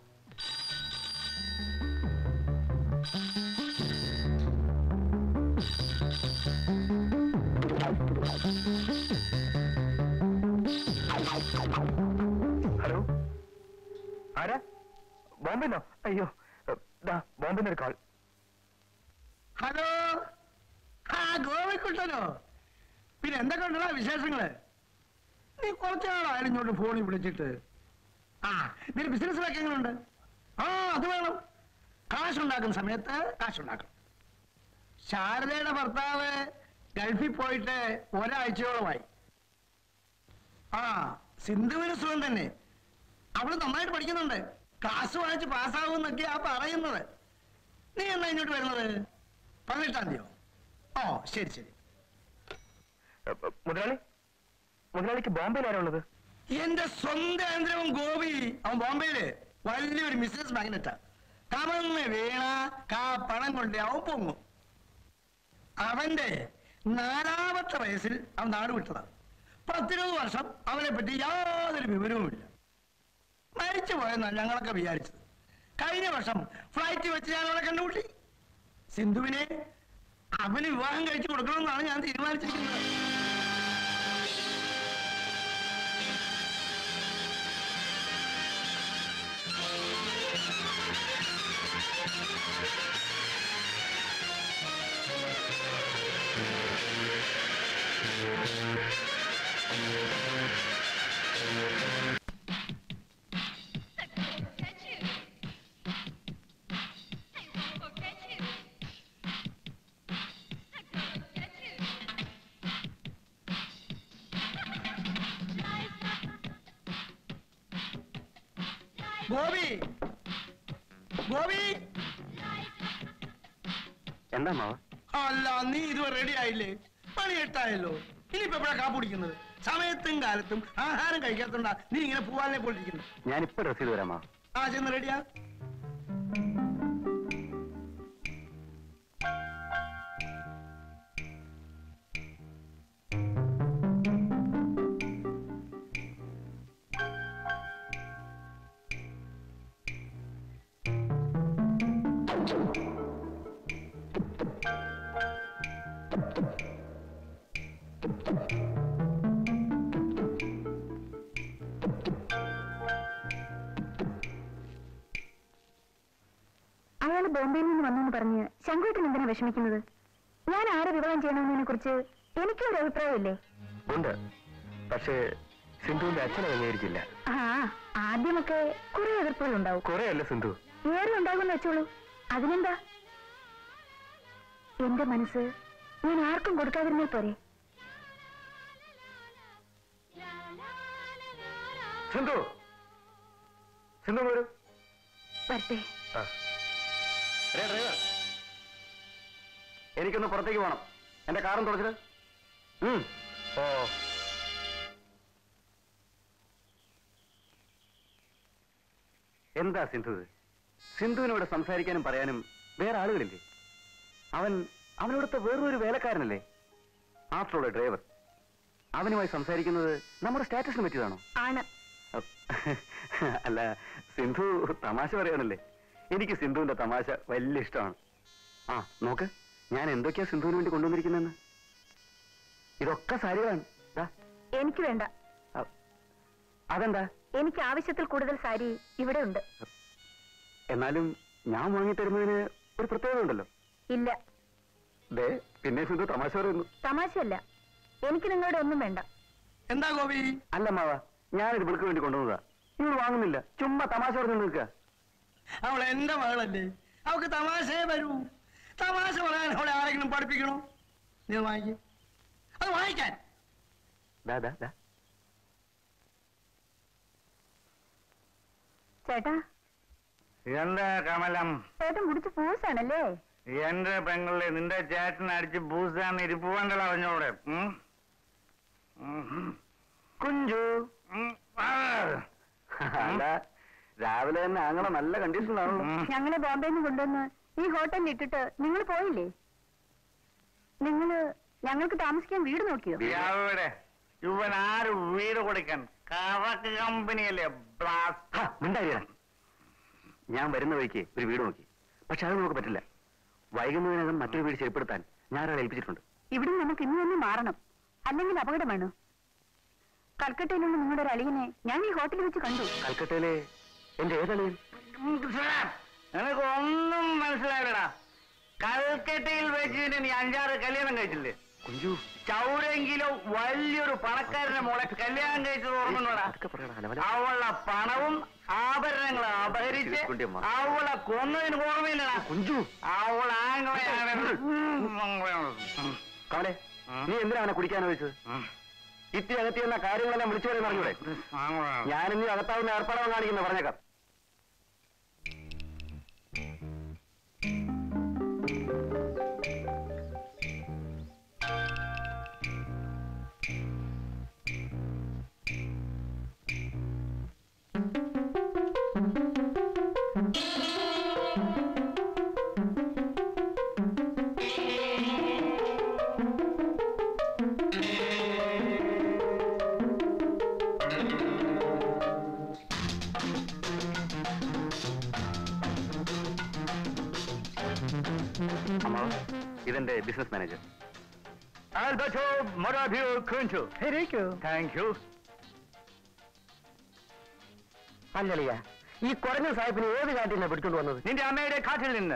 Speaker 2: ഹലോ ആരാ ബോംബെന്നോ അയ്യോ ദാ ബോംബെന്ന് ഒരു കാൾ
Speaker 3: ഹലോ ആ ഗോവയ്ക്കുട്ടനോ പിന്നെ എന്തൊക്കെ ഉണ്ടോ വിശേഷങ്ങള് നീ കുറച്ച് നാളായാലും ഇങ്ങോട്ട് ഫോണിൽ വിളിച്ചിട്ട് ആ നിന്റെ ബിസിനസ്സിലൊക്കെ എങ്ങനെയുണ്ട് ആ അത് വേണം കാശുണ്ടാക്കുന്ന സമയത്ത് കാശുണ്ടാക്കണം ശാരദയുടെ ഭർത്താവ് ഗൾഫിൽ പോയിട്ട് ഒരാഴ്ചയോളമായി ആ സിന്ധുവിന് സുഖം തന്നെ അവള് നന്നായിട്ട് പഠിക്കുന്നുണ്ട് ക്ലാസ് വാങ്ങിച്ച് പാസ്സാവും എന്നൊക്കെയാ പറയുന്നത് നീ എന്നാ ഇങ്ങോട്ട് വരുന്നത് പതിനെട്ടാം തീയതിയോ ഓ ശരി ശരി
Speaker 2: മുതലാളി മുതലാളിക്ക് ബോംബെയിൽ ആരാ ഉള്ളത്
Speaker 3: എന്റെ സ്വന്തം ആന്ധ്രവും ഗോപി അവൻ ബോംബെയില് വലിയൊരു ബിസിനസ് മാഗ്നറ്റാ കമന്ന് വീണ കാ പണം കൊണ്ട് അവൻ പൊങ്ങും അവന്റെ നാലാമത്തെ വയസ്സിൽ അവൻ നാട് വിട്ടതാണ് പത്തിരുപത് വർഷം അവനെ പറ്റി യാതൊരു വിവരവുമില്ല മരിച്ചു പോയെന്നാണ് ഞങ്ങളൊക്കെ വിചാരിച്ചത് കഴിഞ്ഞ വർഷം ഫ്ലൈറ്റ് വെച്ച് ഞാൻ അവളെ കണ്ടുമുട്ടി സിന്ധുവിനെ അവന് വിവാഹം കഴിച്ചു കൊടുക്കണമെന്നാണ് ഞാൻ തീരുമാനിച്ചിരിക്കുന്നത് ഗോപി ഗോപി
Speaker 2: എന്താ മാവ
Speaker 3: അല്ല നീ ഇതുവരെ റെഡി ആയില്ലേ പണി എട്ടായല്ലോ ഇനിയിപ്പോ എപ്പോഴാ കാപ്പ് കുടിക്കുന്നത് സമയത്തും കാലത്തും ആഹാരം കഴിക്കാത്തോണ്ടാ നീ ഇങ്ങനെ പൂവാലിനെ പോലിരിക്കുന്നു
Speaker 2: ഞാനിപ്പോ ഡ്രസ് ചെയ്ത് വരാം മാവ
Speaker 3: ആ ചെന്ന് റെഡിയാ
Speaker 5: അയാൾ ബോംബെയിൽ നിന്ന് വന്നെന്ന് പറഞ്ഞ് ശങ്കുവേട്ടൻ എന്തിനാ വിഷമിക്കുന്നത് ഞാൻ ആരെ വിവാഹം ചെയ്യണമെന്നതിനെ കുറിച്ച് എനിക്കും ഒരു അഭിപ്രായമില്ലേ
Speaker 2: ഉണ്ട് പക്ഷേ സിന്ധുവിന്റെ അച്ഛനെ അംഗീകരിക്കില്ല
Speaker 5: ആ ആദ്യമൊക്കെ കുറെ എതിർപ്പുകൾ ഉണ്ടാവും
Speaker 2: കുറെ അല്ല സിന്ധു
Speaker 5: ഏറെ ഉണ്ടാകുമെന്ന് വെച്ചോളൂ അതിനെന്താ എന്റെ മനസ്സ് ഞാൻ ആർക്കും കൊടുക്കാതിരുന്നേ പോരെ
Speaker 2: സിന്ധു സിന്ധു വരൂ
Speaker 5: വരട്ടെ
Speaker 2: ഡേ, ഡ്രൈവർ എനിക്കൊന്ന് പുറത്തേക്ക് പോകണം എന്റെ കാറും തുറച്ചിട്ട് ഉം. ഓ എന്താ സിന്ധു ഇത്? സിന്ധുവിനോട് സംസാരിക്കാനും പറയാനും വേറെ ആളുകളില്ലേ അവൻ അവനോടത്തെ വേറൊരു വേലക്കാരനല്ലേ ആഫ്റ്റർ ഓൾ ഡ്രൈവർ അവനുമായി സംസാരിക്കുന്നത് നമ്മുടെ സ്റ്റാറ്റസിന് പറ്റിയതാണോ
Speaker 5: ആണ്
Speaker 2: അല്ല സിന്ധു തമാശ പറയാനല്ലേ എനിക്ക് സിന്ധുവിന്റെ തമാശ വലിയ ഇഷ്ടമാണ് ആ നോക്ക് ഞാൻ എന്തൊക്കെയാ സിന്ധുവിന് വേണ്ടി കൊണ്ടുവന്നിരിക്കുന്നെന്ന് ഇതൊക്കെ സാരികളാണ് ദാ,
Speaker 5: എനിക്ക് വേണ്ട
Speaker 2: അ- അതെന്താ
Speaker 5: എനിക്ക് ആവശ്യത്തിൽ കൂടുതൽ സാരി ഇവിടെ ഉണ്ട്
Speaker 2: എന്നാലും ഞാൻ വാങ്ങിത്തരുന്നതിന് ഒരു പ്രത്യേകത ഉണ്ടല്ലോ
Speaker 5: ഇല്ല
Speaker 2: ദേ പിന്നെ സിന്ധു തമാശ പറയുന്നു
Speaker 5: തമാശയല്ല എനിക്ക് നിങ്ങളുടെ ഒന്നും വേണ്ട
Speaker 3: എന്താ ഗോപി
Speaker 2: അല്ല മാവ ഞാനിത് ഇവൾക്ക് വേണ്ടി കൊണ്ടുവന്നതാ ഇവൾ വാങ്ങുന്നില്ല ചുമ്മാ തമാശ പറഞ്ഞു നിൽക്കുക
Speaker 3: അവൾ എന്റെ മകളല്ലേ അവൾക്ക് തമാശയെ വരൂ തമാശ പറയാൻ അവളെ ആരെങ്കിലും പഠിപ്പിക്കണോ നീ അത് വാങ്ങിക്ക് അത് വാങ്ങിക്കാൻ
Speaker 2: ദാ ദാ ദാ
Speaker 5: ചേട്ടാ
Speaker 10: എന്താ കമലം
Speaker 5: ചേട്ടൻ കുടിച്ച് പൂസാണല്ലേ
Speaker 10: എന്റെ പെങ്ങളെ നിന്റെ ചേട്ടൻ അടിച്ച് ബൂസാന്ന് ഇരിപ്പുവണ്ടല്ലോ അവനോട് ഉം? ഉം.
Speaker 2: കുഞ്ചു
Speaker 10: ഉം. ആ.
Speaker 2: അല്ല രാവിലെ തന്നെ ആങ്ങളെ നല്ല കണ്ടീഷനിലാണല്ലോ
Speaker 10: ഉം.
Speaker 5: ഞങ്ങളെ ബോംബെയിൽ നിന്ന് കൊണ്ടുവന്ന് ഈ ഹോട്ടലിൽ ഇട്ടിട്ട് നിങ്ങൾ പോയില്ലേ നിങ്ങള് ഞങ്ങൾക്ക് താമസിക്കാൻ വീട് നോക്കിയോ
Speaker 10: എവിടെ ഇവൻ ആര് വീട് കൊടുക്കാൻ കറക്ക് കമ്പനിയല്ലേ ബ്ലാസ്
Speaker 2: ഹാ, മിണ്ടാതിരിടാ. ഞാൻ വരുന്ന വഴിക്ക് ഒരു വീട് നോക്കി പക്ഷെ അത് നമുക്ക് പറ്റില്ല വൈകുന്നതിനകം മറ്റൊരു വീട് ശരിപ്പെടുത്താൻ ഞാൻ ഒരാളെ ഏൽപ്പിച്ചിട്ടുണ്ട്
Speaker 5: ഇവിടെ നമുക്ക് ഇന്ന് തന്നെ മാറണം അല്ലെങ്കിൽ അപകടമാണ് കൽക്കട്ടയിലുള്ള നിങ്ങളുടെ ഒരു അളിയനെ ഞാൻ ഈ ഹോട്ടലിൽ വെച്ച് കണ്ടു
Speaker 2: കൽക്കട്ടയിലെ എന്റെ ഏതളിയൻ
Speaker 10: നിനക്ക് ഒന്നും മനസ്സിലായില്ലടാ കൽക്കട്ടയിൽ വെച്ചിട്ട് നീ അഞ്ചാറ് കല്യാണം കഴിച്ചില്ലേ
Speaker 2: കുഞ്ചു
Speaker 10: ചൗരെങ്കിലോ വലിയൊരു പണക്കാരന്റെ മോളെ കല്യാണം കഴിച്ചത് ഓർമ്മണ്ടോടാ
Speaker 2: അതൊക്കെ പറയടാ അലവല.
Speaker 10: അവളുടെ പണവും ആഭരണങ്ങളും അപഹരിച്ച്
Speaker 2: ചിരിക്കുണ്ടിയമ്മ.
Speaker 10: അവളെ കൊന്നതിന് ഓർമ്മയില്ലടാ
Speaker 2: കുഞ്ചു
Speaker 10: അവൾ ആംഗ്ലയാണ്
Speaker 2: കമലെ നീ എന്തിനാ അവനെ കുടിക്കാൻ വെച്ചത് ഇത്തി അകത്തി എന്ന കാര്യങ്ങളെല്ലാം വിളിച്ചു വരെ പറഞ്ഞൂടെ ഞാനും നീ അകത്താവുന്ന ഏർപ്പാടം കാണിക്കുന്ന പറഞ്ഞേക്കാം അമ്മ ഇതെന്റെ ബിസിനസ് മാനേജർ
Speaker 10: ആൽബർട്ടോ മൊറാബിയോ കുഞ്ചു താങ്ക് യു
Speaker 1: അല്ലളിയ ഈ കുറഞ്ഞ സാഹിബിന് ഏത് കാട്ടിലാണ് പിടിച്ചോണ്ട് വന്നത്
Speaker 10: നിന്റെ അമ്മയുടെ കാട്ടിൽ നിന്ന്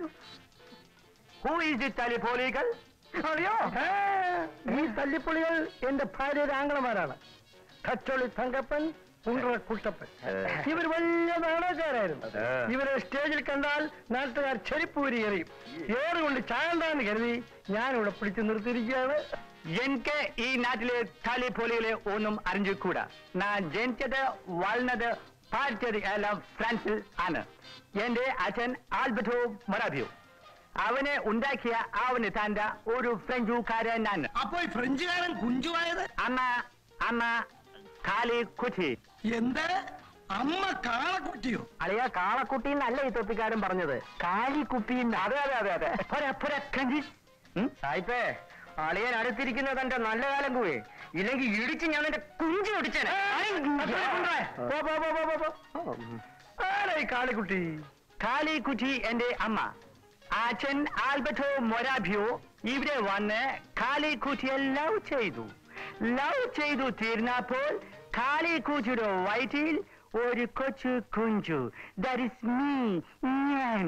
Speaker 10: ഹൂ ഈസ് ഇറ്റ് തലിപോലികൾ അറിയോ
Speaker 3: ഈ തല്ലിപ്പൊളികൾ എന്റെ ഭാര്യയുടെ ആംഗ്ലമാരാണ് കച്ചോളി തങ്കപ്പൻ കുണ്ട്ര കുട്ടപ്പൻ ഇവർ വലിയ നാടകക്കാരായിരുന്നു ഇവരെ സ്റ്റേജിൽ കണ്ടാൽ നാട്ടുകാർ ചെരിപ്പൂരി എറിയും ഏറുകൊണ്ട് ചായണ്ടാന്ന് കരുതി ഞാനിവിടെ പിടിച്ചു നിർത്തിയിരിക്കുകയാണ്
Speaker 10: എനിക്ക് ഈ നാട്ടിലെ തലിപ്പൊലികളെ ഒന്നും അറിഞ്ഞുകൂടാ ഞാൻ ജനിച്ചത് വളർന്നത്
Speaker 3: പാറ്ററി അല്ല ഫ്രാൻസിൽ ആണ് എന്റെ അച്ഛൻ ആൽബർട്ടോ മൊറാബിയോ അവനെ ഉണ്ടാക്കിയ അവന് തന്റെ ഒരു ഫ്രഞ്ചുകാരനാണ്
Speaker 10: അപ്പൊ ഈ ഫ്രഞ്ചുകാരൻ കുഞ്ചുവായത്
Speaker 3: അമ്മ അമ്മ കാലി കുറ്റി
Speaker 10: എന്ത് അമ്മ കാളക്കുട്ടിയോ
Speaker 1: അളിയ കാളക്കുട്ടി എന്നല്ല ഈ തൊപ്പിക്കാരൻ പറഞ്ഞത് കാലിക്കുപ്പി
Speaker 3: അതെ അതെ അതെ അതെ പുര, പുര, കഞ്ചി. ഉം?
Speaker 1: സായിപ്പേ അളിയൻ അടുത്തിരിക്കുന്നത് എന്റെ നല്ല കാലം കൂടി ഇല്ലെങ്കിൽ ഇടിച്ച് ഞാൻ നിന്റെ കുഞ്ചി ഒടിച്ചേനെ
Speaker 3: അത്രേ കൊണ്ടുപോയെ. പോ, പോ, പോ, പോ, പോ, പോ. ആരാ ഈ കാളിക്കുട്ടി കാളിക്കുട്ടി എന്റെ അമ്മ അച്ഛൻ ആൽബർട്ടോ മൊരാബിയോ ഇവിടെ വന്ന് കാളിക്കുട്ടിയെ ലവ് ചെയ്തു ലവ് ചെയ്തു തീർന്നപ്പോൾ കാളിക്കുട്ടിയുടെ വയറ്റിൽ ഒരു കൊച്ചു കുഞ്ചു ദാറ്റ് ഇസ് മീ ഞാൻ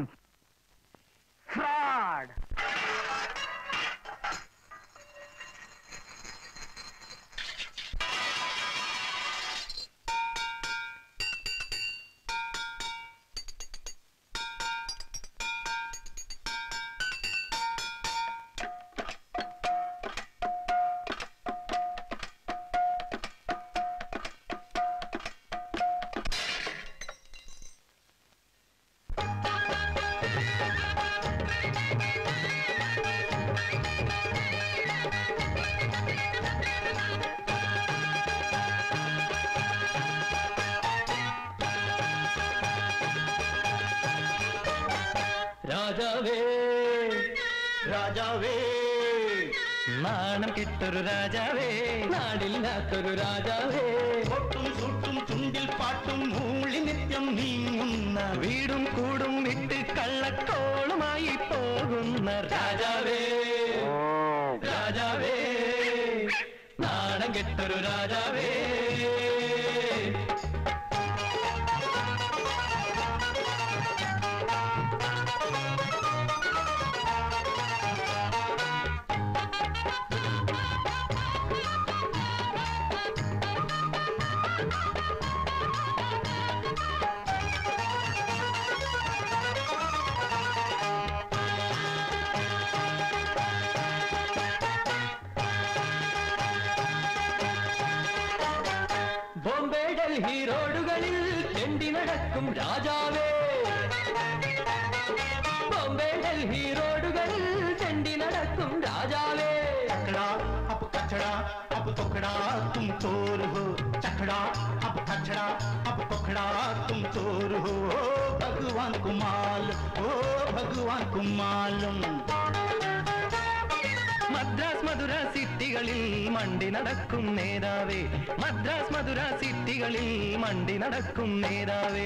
Speaker 3: ഫ്രോഡ്
Speaker 9: രാജാവേ രാജാവേ നാണം കിട്ടൊരു രാജാവേ നാടില്ലാത്തൊരു രാജാവേ പൊട്ടും സൂട്ടും ചുണ്ടിൽ പാട്ടും മൂളി നിത്യം നീങ്ങുന്ന വീടും കൂടും വിട്ട് കള്ളക്കോളുമായി പോകുന്ന രാജാവേ രാജാവേ നാണം കെട്ടൊരു രാജാവേ ബോംബെ ഡൽഹി റോഡുകളിൽ തെണ്ടി നടക്കും രാജാവേ ബോംബെ ഡൽഹി റോഡുകളിൽ തെണ്ടി നടക്കും രാജാവേ
Speaker 10: चकड़ा अब कचड़ा अब टुकड़ा तुम चोर हो चकड़ा अब कचड़ा अब टुकड़ा तुम चोर हो ओ भगवान कुमाल ओ भगवान कुमालम
Speaker 9: മദ്രാസ് മധുര സിറ്റികളിൽ മണ്ടി നടക്കും നേതാവേ മദ്രാസ് മധുര സിറ്റികളിൽ മണ്ടി നടക്കും നേതാവേ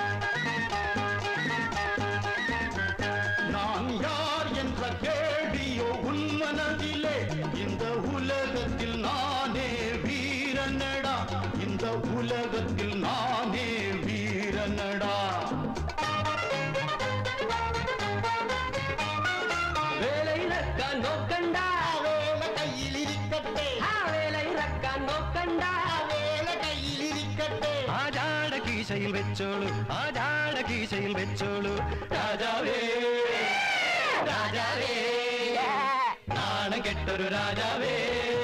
Speaker 10: நான் யார் என்ற கேள்வியோ உன் மனதிலே இந்த உலகத்தில் நானே வீரனடா இந்த உலகத்தில் நானே வீரனடா
Speaker 9: വേല ഇറക്കാൻ നോക്കണ്ട
Speaker 10: வேலை கையில் இருக்கட்டே
Speaker 9: ആ വേല ഇറക്കാൻ നോക്കണ്ട
Speaker 10: வேலை கையில் இருக்கட்டே
Speaker 9: ആജാട കീശയിൽ വെച്ചോളൂ ആജാട കീശയിൽ വെച്ചോളൂ രാജാവേ രാജാവേ നാണം കെട്ടൊരു രാജാവേ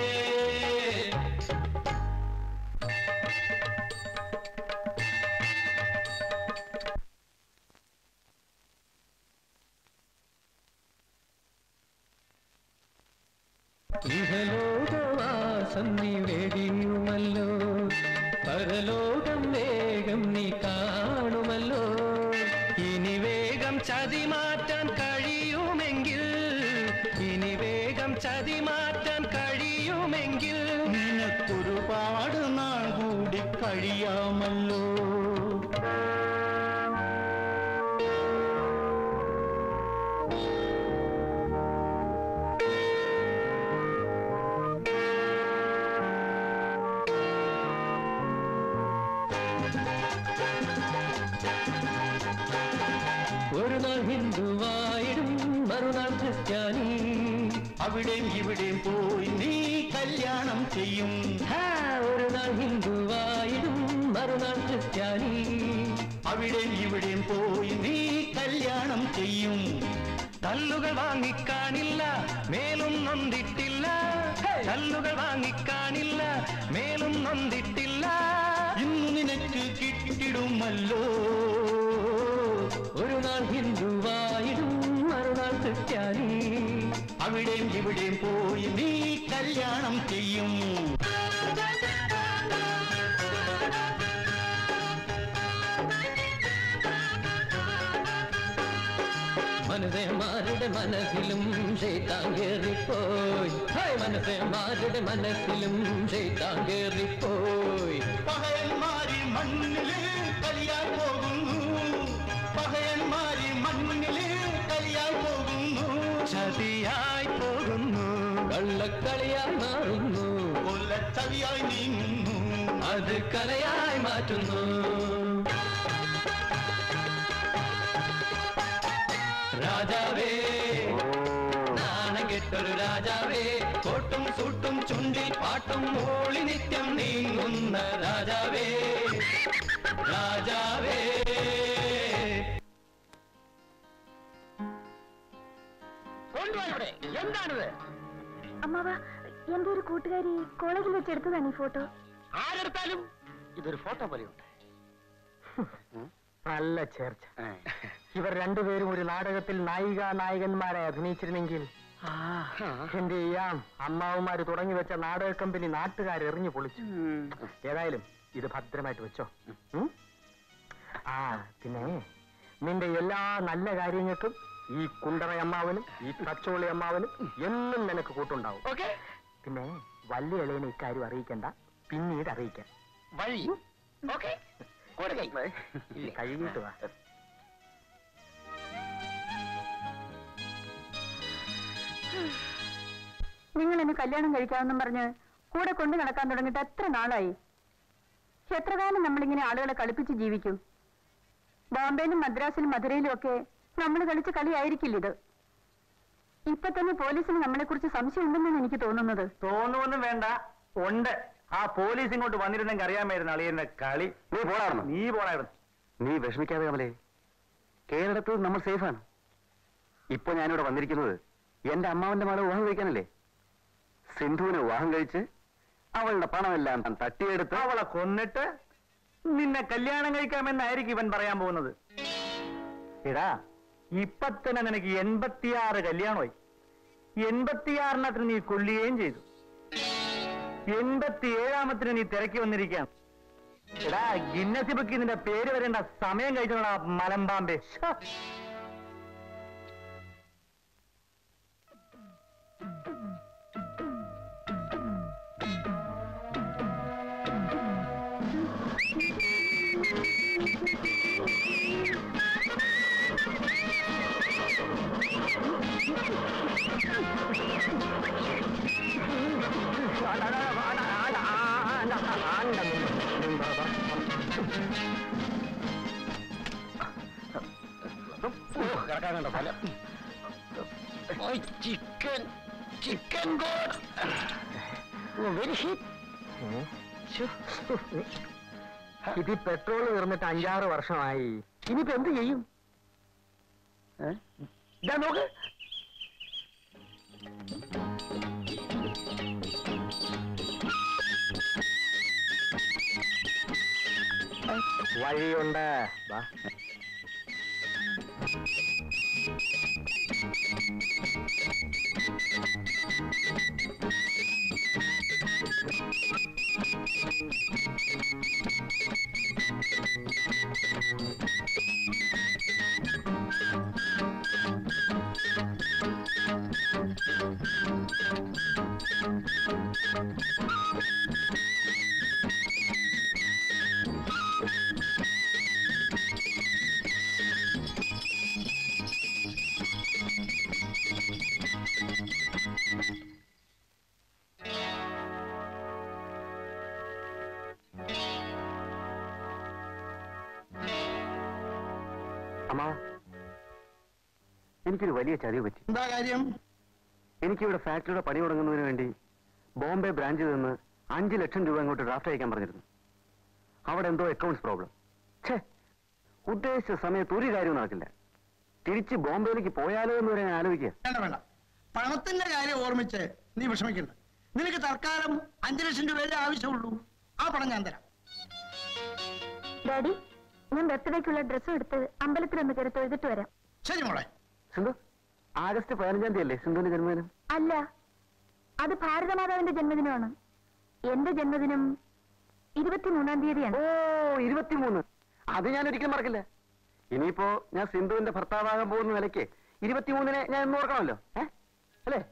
Speaker 9: ഇഹലോകവാസം നീ വേദിയുമല്ലോ പരലോകം വേഗം നീ കാണുമല്ലോ ഇനി വേഗം ചതി മാറ്റാൻ കഴിയുമെങ്കിൽ ഇനി വേഗം ചതി മാറ്റാൻ കഴിയുമെങ്കിൽ
Speaker 10: നിനക്കൊരുപാട് നാൾ കൂടി കഴിയാമല്ലോ
Speaker 9: ഒരു നാൾ ഹിന്ദുവായിടും മറുനാൾ ക്രിസ്ത്യാനി
Speaker 10: അവിടെയും ഇവിടെയും പോയി നീ കല്യാണം ചെയ്യും
Speaker 9: ഹാ, ഒരു നാൾ ഹിന്ദുവായിടും മറുനാൾ ക്രിസ്ത്യാനി
Speaker 10: അവിടെയും ഇവിടെയും പോയി നീ കല്യാണം ചെയ്യും
Speaker 9: തല്ലുകൾ വാങ്ങിക്കാനില്ല മേലും നൊന്തിട്ടില്ല തല്ലുകൾ വാങ്ങിക്കാനില്ല മേലും നൊന്തിട്ടില്ല
Speaker 10: ഇന്നു നിനക്ക് കിട്ടിടുമല്ലോ
Speaker 9: ഒരു നാൾ ഹിന്ദുവായിടും മറുനാൾ ക്രിസ്ത്യാനി
Speaker 10: അവിടെയും ഇവിടെയും പോയി നീ കല്യാണം ചെയ്യും
Speaker 9: മനസ്സേമാരുടെ മനസ്സിലും ഷെയ്ത്താൻ കേറിപ്പോയി ഹായ് മനസ്സേമാരുടെ മനസ്സിലും ഷെയ്ത്താൻ കേറിപ്പോയി
Speaker 10: പകയന്മാരി മണ്ണില് കലിയാൻ പോകുന്നു പകയന്മാരി മണ്ണില് കലിയാൻ പോകുന്നു
Speaker 9: ചതിയായി പോകുന്നു കള്ളക്കളിയായി മാറുന്നു
Speaker 10: കൊല്ലച്ചതിയായി നീങ്ങുന്നു
Speaker 9: അത് കലയായി മാറ്റുന്നു രാജാവേ നാണം കെട്ടൊരു രാജാവേ കോട്ടും സൂട്ടും ചുണ്ടിൽ പാട്ടും മൂളി നിത്യം നീങ്ങുന്ന രാജാവേ രാജാവേ
Speaker 1: കൊണ്ടുവാ ഇവിടെ എന്താണിത്
Speaker 5: അമ്മാവ എന്റെ ഒരു കൂട്ടുകാരി കോളേജിൽ വെച്ച് എടുത്തതാണ് ഈ ഫോട്ടോ
Speaker 1: ആരെടുത്താലും ഇതൊരു ഫോട്ടോ പോലെയുണ്ട് നല്ല ചേർച്ച ഇവർ രണ്ടുപേരും ഒരു നാടകത്തിൽ നായിക നായകന്മാരെ അഭിനയിച്ചിരുന്നെങ്കിൽ എന്റെ ചെയ്യാം അമ്മാവന്മാര് തുടങ്ങി വെച്ച നാടക കമ്പനി നാട്ടുകാർ എറിഞ്ഞു പൊളിച്ചു ഏതായാലും ഇത് ഭദ്രമായിട്ട് വെച്ചോ ഉം? ആ പിന്നെ നിന്റെ എല്ലാ നല്ല കാര്യങ്ങൾക്കും ഈ കുണ്ടറ അമ്മാവനും ഈ തച്ചോളി അമ്മാവനും എന്നും നിനക്ക് കൂട്ടുണ്ടാവും ഓക്കെ പിന്നെ വലിയ ഇളയനെ ഇക്കാര്യം അറിയിക്കണ്ട പിന്നീട് അറിയിക്കാം വഴി ഓക്കെ കഴുകിയിട്ട് വാ
Speaker 4: നിങ്ങൾ എന്നെ കല്യാണം കഴിക്കാമെന്നും പറഞ്ഞ് കൂടെ കൊണ്ടു നടക്കാൻ തുടങ്ങിയിട്ട് എത്ര നാളായി എത്ര കാലം നമ്മളിങ്ങനെ ആളുകളെ കളിപ്പിച്ച് ജീവിക്കും ബോംബെയിലും മദ്രാസിലും മധുരയിലും ഒക്കെ നമ്മൾ കളിച്ച കളിയായിരിക്കില്ല ഇത് ഇപ്പൊ തന്നെ പോലീസിന് നമ്മളെ കുറിച്ച് സംശയം ഉണ്ടെന്നാണ് എനിക്ക് തോന്നുന്നത്
Speaker 3: തോന്നുവൊന്നും വേണ്ട ഉണ്ട് ആ പോലീസ് ഇങ്ങോട്ട് വന്നിരുന്നെങ്കിൽ അറിയാമായിരുന്നു അളിയന്റെ കളി
Speaker 2: നീ പോടായിരുന്നു
Speaker 3: നീ പോണായിരുന്നു
Speaker 2: നീ വിഷമിക്കാതെ കമലേ കേരളത്തിൽ നമ്മൾ സേഫാണ് ഇപ്പൊ ഞാനിവിടെ വന്നിരിക്കുന്നത് എന്റെ അമ്മാവന്റെ മകളെ വിവാഹം കഴിക്കാനല്ലേ സിന്ധുവിനെ വിവാഹം കഴിച്ച് അവളുടെ പണമെല്ലാം താൻ തട്ടിയെടുത്ത്
Speaker 3: അവളെ കൊന്നിട്ട് നിന്നെ കല്യാണം കഴിക്കാമെന്നായിരിക്കും ഇവൻ പറയാൻ പോകുന്നത് എടാ ഇപ്പൊ തന്നെ നിനക്ക് എൺപത്തിയാറ് കല്യാണമായി എൺപത്തിയാറിനത്തിന് നീ കൊല്ലുകയും ചെയ്തു എൺപത്തിയേഴാമത്തിന് നീ തിരക്കി വന്നിരിക്കാം എടാ ഗിന്നസ് ബുക്ക് നിന്റെ പേര് വരേണ്ട സമയം കഴിച്ചോടാ മലമ്പാമ്പേ ശ്ശോ. കിടക്കാനുണ്ടോ ഫലം chicken chicken god very heat ഇത് പെട്രോൾ തീർന്നിട്ട് അഞ്ചാറ് വർഷമായി ഇനിയിപ്പോ എന്ത് ചെയ്യും ഇതാ നോക്ക് വഴിയുണ്ട് വാ
Speaker 2: അമ്മാ എനിക്കൊരു വലിയ ചതിവ് പറ്റി
Speaker 3: എന്താ കാര്യം
Speaker 2: എനിക്കിവിടെ ഫാക്ടറിയുടെ പണി തുടങ്ങുന്നതിന് വേണ്ടി ബോംബെ ബ്രാഞ്ചിൽ നിന്ന് അഞ്ച് ലക്ഷം രൂപ അങ്ങോട്ട് ഡ്രാഫ്റ്റ് അയക്കാൻ പറഞ്ഞിരുന്നു അവിടെ എന്തോ അക്കൗണ്ട്സ് പ്രോബ്ലം ഛേ ഉദ്ദേശിച്ച സമയത്ത് ഒരു കാര്യവും നടക്കില്ല തിരിച്ച് ബോംബെയിലേക്ക് പോയാലോ എന്ന് വരെ ഞാൻ ആലോചിക്കുക
Speaker 3: വേണ്ട വേണ്ട പണത്തിന്റെ കാര്യം ഓർമ്മിച്ച് നീ വിഷമിക്കണ്ട നിനക്ക് തൽക്കാലം അഞ്ചു ലക്ഷം രൂപയുടെ ആവശ്യമുള്ളൂ ആ പണം ഞാൻ തരാം
Speaker 5: ഡാഡി ഞാൻ ബർത്ത്ഡേക്കുള്ള ഡ്രസ്സും എടുത്ത് അമ്പലത്തിലൊന്ന് കയറി തൊഴുതിട്ട് വരാം
Speaker 3: ശരി മോളെ
Speaker 1: സിന്ധു ആഗസ്റ്റ് പതിനഞ്ചാം തീയതി അല്ലേ സിന്ധുവിന്റെ ജന്മദിനം
Speaker 5: അല്ല അത് ഭാരതമാതാവിന്റെ ജന്മദിനമാണ് എന്റെ ജന്മദിനം ഇരുപത്തിമൂന്നാം തീയതിയാണ്
Speaker 1: ഓ ഇരുപത്തിമൂന്ന് അത് ഞാൻ ഒരിക്കലും മറക്കില്ല ഇനിയിപ്പോ ഞാൻ സിന്ധുവിന്റെ ഭർത്താവാകാൻ പോകുന്ന നിലയ്ക്ക് ഇരുപത്തിമൂന്നിനെ ഞാൻ ഇന്ന് ഓർക്കണമല്ലോ ഏ അല്ലേ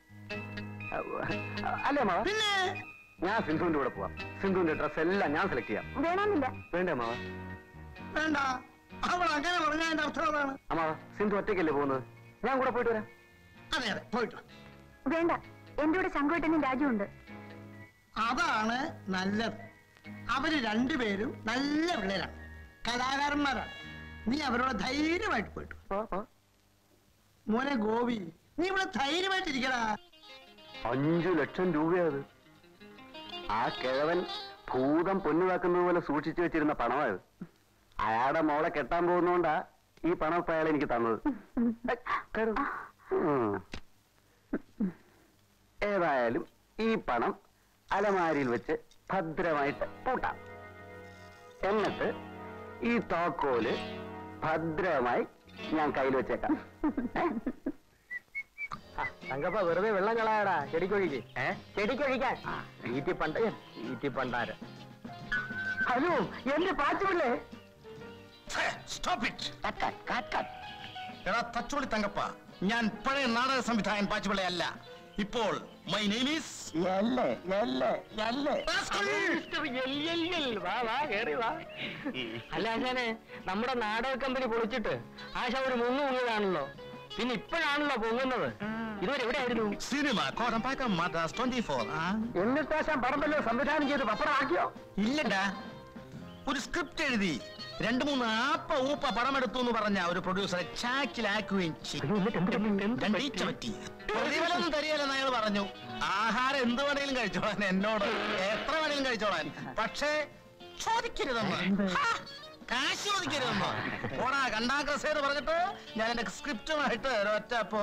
Speaker 1: അ- അല്ലേ മാവ
Speaker 3: പിന്നെ
Speaker 1: ഞാൻ സിന്ധുവിന്റെ കൂടെ പോവാം സിന്ധുവിന്റെ ഡ്രസ് എല്ലാം ഞാൻ സെലക്ട് ചെയ്യാം
Speaker 5: വേണമെന്നില്ല
Speaker 1: വേണ്ടേ മാവ
Speaker 3: വേണ്ട അവൾ അങ്ങനെ പറഞ്ഞാൽ അതിന്റെ അർത്ഥം അതാണ്
Speaker 1: അമ്മാവ സിന്ധു ഒറ്റയ്ക്കല്ലേ പോകുന്നത് ഞാൻ കൂടെ പോയിട്ട് വരാം
Speaker 3: അതെ അതെ പോയിട്ട് വാ.
Speaker 5: വേണ്ട എന്റെ കൂടെ ശങ്കുവേട്ടനും രാജുവുണ്ട്
Speaker 3: അതാണ് നല്ലത് അവര് രണ്ടുപേരും നല്ല പിള്ളേരാണ് കലാകാരന്മാരാണ് നീ അവരോട് ധൈര്യമായിട്ട് പോയിട്ട് വാ.
Speaker 1: പോ, പോ.
Speaker 3: മോനെ ഗോപി നീ ഇവിടെ ധൈര്യമായിട്ടിരിക്കടാ
Speaker 1: അഞ്ചു ലക്ഷം രൂപയത് ആ കിഴവൻ ഭൂതം പൊന്നുവാക്കുന്നത് പോലെ സൂക്ഷിച്ചു വെച്ചിരുന്ന പണമായത് അയാളുടെ മോളെ കെട്ടാൻ പോകുന്നോണ്ടാ ഈ പണം ഇപ്പൊ അയാൾ എനിക്ക് തന്നത് ഏയ്, കേറ്. ഉം. ഏതായാലും ഈ പണം അലമാരിയിൽ വെച്ച് ഭദ്രമായിട്ട് പൂട്ടാം എന്നിട്ട് ഈ താക്കോല് ഭദ്രമായി ഞാൻ കയ്യിൽ വെച്ചേക്കാം ഏ? തങ്കപ്പ വെറുതെ വെള്ളം കളയാടാ ചെടിക്കൊഴിക്ക് ഏ ചെടിക്കൊഴിക്കാൻ ഈറ്റി പണ്ട ഈറ്റി പണ്ടാര ഹലോ എന്റെ പാച്ചുപിള്ളേ
Speaker 3: സ്റ്റോപ്പ് ഇറ്റ് എടാ തച്ചോളി തങ്കപ്പ ഞാൻ പഴയ നാടക സംവിധായകൻ പാച്ചുപിള്ളയല്ല ഇപ്പോൾ മൈ നെയിം ഈസ്
Speaker 1: അല്ല ആശാനെ നമ്മുടെ നാടക കമ്പനി പൊളിച്ചിട്ട് ആശ ഒരു മുങ്ങു മുങ്ങിയതാണല്ലോ പിന്നെ ഇപ്പോഴാണല്ലോ പൊങ്ങുന്നത് ഇതുവരെ എവിടെയായിരുന്നു
Speaker 3: cinema Kodambakkam Madras twenty four
Speaker 1: എന്നിട്ട് ആശാൻ പടം വല്ലതും സംവിധാനം ചെയ്ത് പപ്പടമാക്കിയോ
Speaker 3: ഇല്ലടാ ഒരു സ്ക്രിപ്റ്റ് എഴുതി രണ്ടു മൂന്ന് ആപ്പ ഊപ്പ പടമെടുത്തു എന്ന് പറഞ്ഞ ഒരു പ്രൊഡ്യൂസറെ ചാക്കിലാക്കുകയും ചെയ്തു രണ്ടീച്ച പറ്റി പ്രതിഫലം തരികയില്ലെന്ന് അയാൾ പറഞ്ഞു ആഹാരം എന്ത് വേണേലും കഴിച്ചോളാൻ എന്നോട് എത്ര വേണേലും കഴിച്ചോളാൻ പക്ഷേ ചോദിക്കരുതെന്ന് ഹാ, കാശ് ചോദിക്കരുതെന്ന് ഓടാ കണ്ടാഗ്രസേന്ന് പറഞ്ഞിട്ട് ഞാൻ എന്റെ സ്ക്രിപ്റ്റുമായിട്ട് ഒരൊറ്റ പോ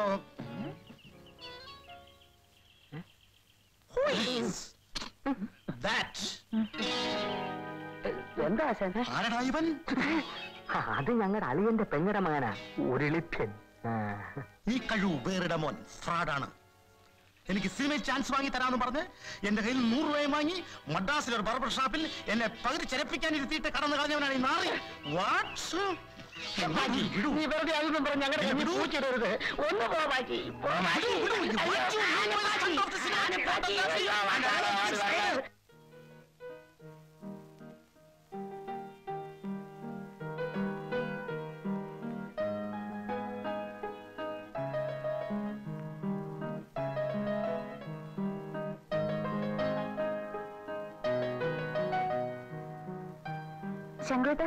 Speaker 3: Who is that?
Speaker 1: എന്താ ആശാൻ
Speaker 3: ആരടാ ഇവൻ
Speaker 1: ആ, അത് ഞങ്ങളുടെ അളിയന്റെ പെങ്ങടെ മകനാ ഒരിളിപ്യൻ ആ.
Speaker 3: ഈ കഴിവ് വേറിട മോൻ ഫ്രാഡാണ് എനിക്ക് സിനിമയിൽ ചാൻസ് വാങ്ങി തരാമെന്ന് പറഞ്ഞ് എന്റെ കയ്യിൽ നൂറ് രൂപയും വാങ്ങി മദ്രാസിലെ ഒരു ബാർബർ ഷാപ്പിൽ എന്നെ പകുതി ചരപ്പിക്കാൻ ഇരുത്തിയിട്ട് കടന്നു കളഞ്ഞവനാണ് ഈ നാറി വാട്സ്
Speaker 1: നീ വെറുതെ അതൊന്നും പറഞ്ഞ് ഞങ്ങളുടെ കഞ്ഞി പൂച്ചിടരുത് ഒന്ന് പോ ബാക്കി പോ ബാക്കി. അയ്യോ, ആന ബാക്കി. ആന ബാക്കി. അയ്യോ, വേണ്ട, വേണ്ട, വേണ്ട.
Speaker 5: ശങ്കുവേട്ട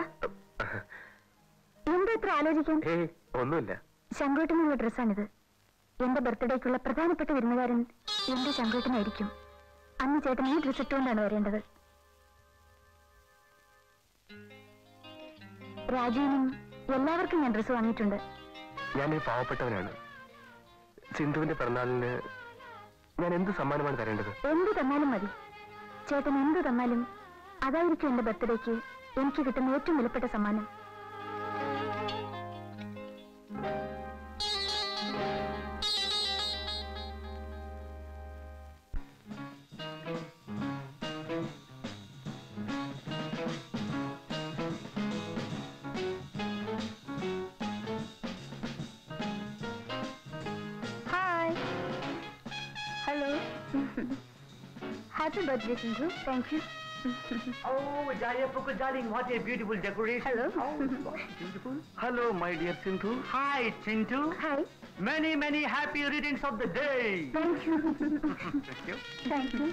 Speaker 5: എന്താ ഇത്ര ആലോചിക്കാൻ
Speaker 2: ഏയ് ഒന്നുമില്ല
Speaker 5: ശങ്കുവേട്ടനുള്ള ഡ്രസ്സാണിത് എന്റെ ബർത്ത്ഡേക്കുള്ള പ്രധാനപ്പെട്ട വിരുന്നുകാരൻ എന്റെ ശങ്കുവേട്ടനായിരിക്കും അന്ന് ചേട്ടൻ ഈ ഡ്രസ് ഇട്ടുകൊണ്ടാണ് വരേണ്ടത് രാജുവിനും എല്ലാവർക്കും ഞാൻ ഡ്രസ്സ് വാങ്ങിയിട്ടുണ്ട്
Speaker 2: ഞാൻ ഈ പാവപ്പെട്ടവനാണ് സിന്ധുവിന്റെ പിറന്നാളിന് ഞാൻ എന്ത് സമ്മാനമാണ് തരേണ്ടത്
Speaker 5: എന്ത് തന്നാലും മതി ചേട്ടൻ എന്ത് തന്നാലും അതായിരിക്കും എന്റെ ബർത്ത്ഡേക്ക് എനിക്ക് കിട്ടുന്ന ഏറ്റവും വിലപ്പെട്ട സമ്മാനം hi hello happy birthday Sindhu thank you
Speaker 1: Oh, Jayapukku darling, what a beautiful decoration.
Speaker 5: Hello.
Speaker 1: Oh, beautiful. Hello, my dear Sindhu. Hi, Sindhu.
Speaker 5: Hi
Speaker 1: Many, many happy returns of the day.
Speaker 5: Thank you
Speaker 1: Thank you.
Speaker 5: Thank you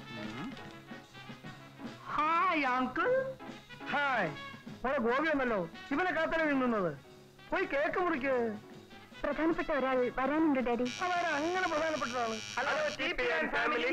Speaker 1: Hi, uncle.
Speaker 3: Hi മോളെ ഗോപിയൊന്നല്ലോ ഇവനെ കാത്തല നിന്നത് പോയി cake മുറിക്ക്
Speaker 5: പ്രധാനപ്പെട്ട ഒരാൾ വരാനുണ്ട് daddy
Speaker 3: അവരെ അങ്ങനെ പ്രധാനപ്പെട്ടതാണ്
Speaker 2: hello T P and family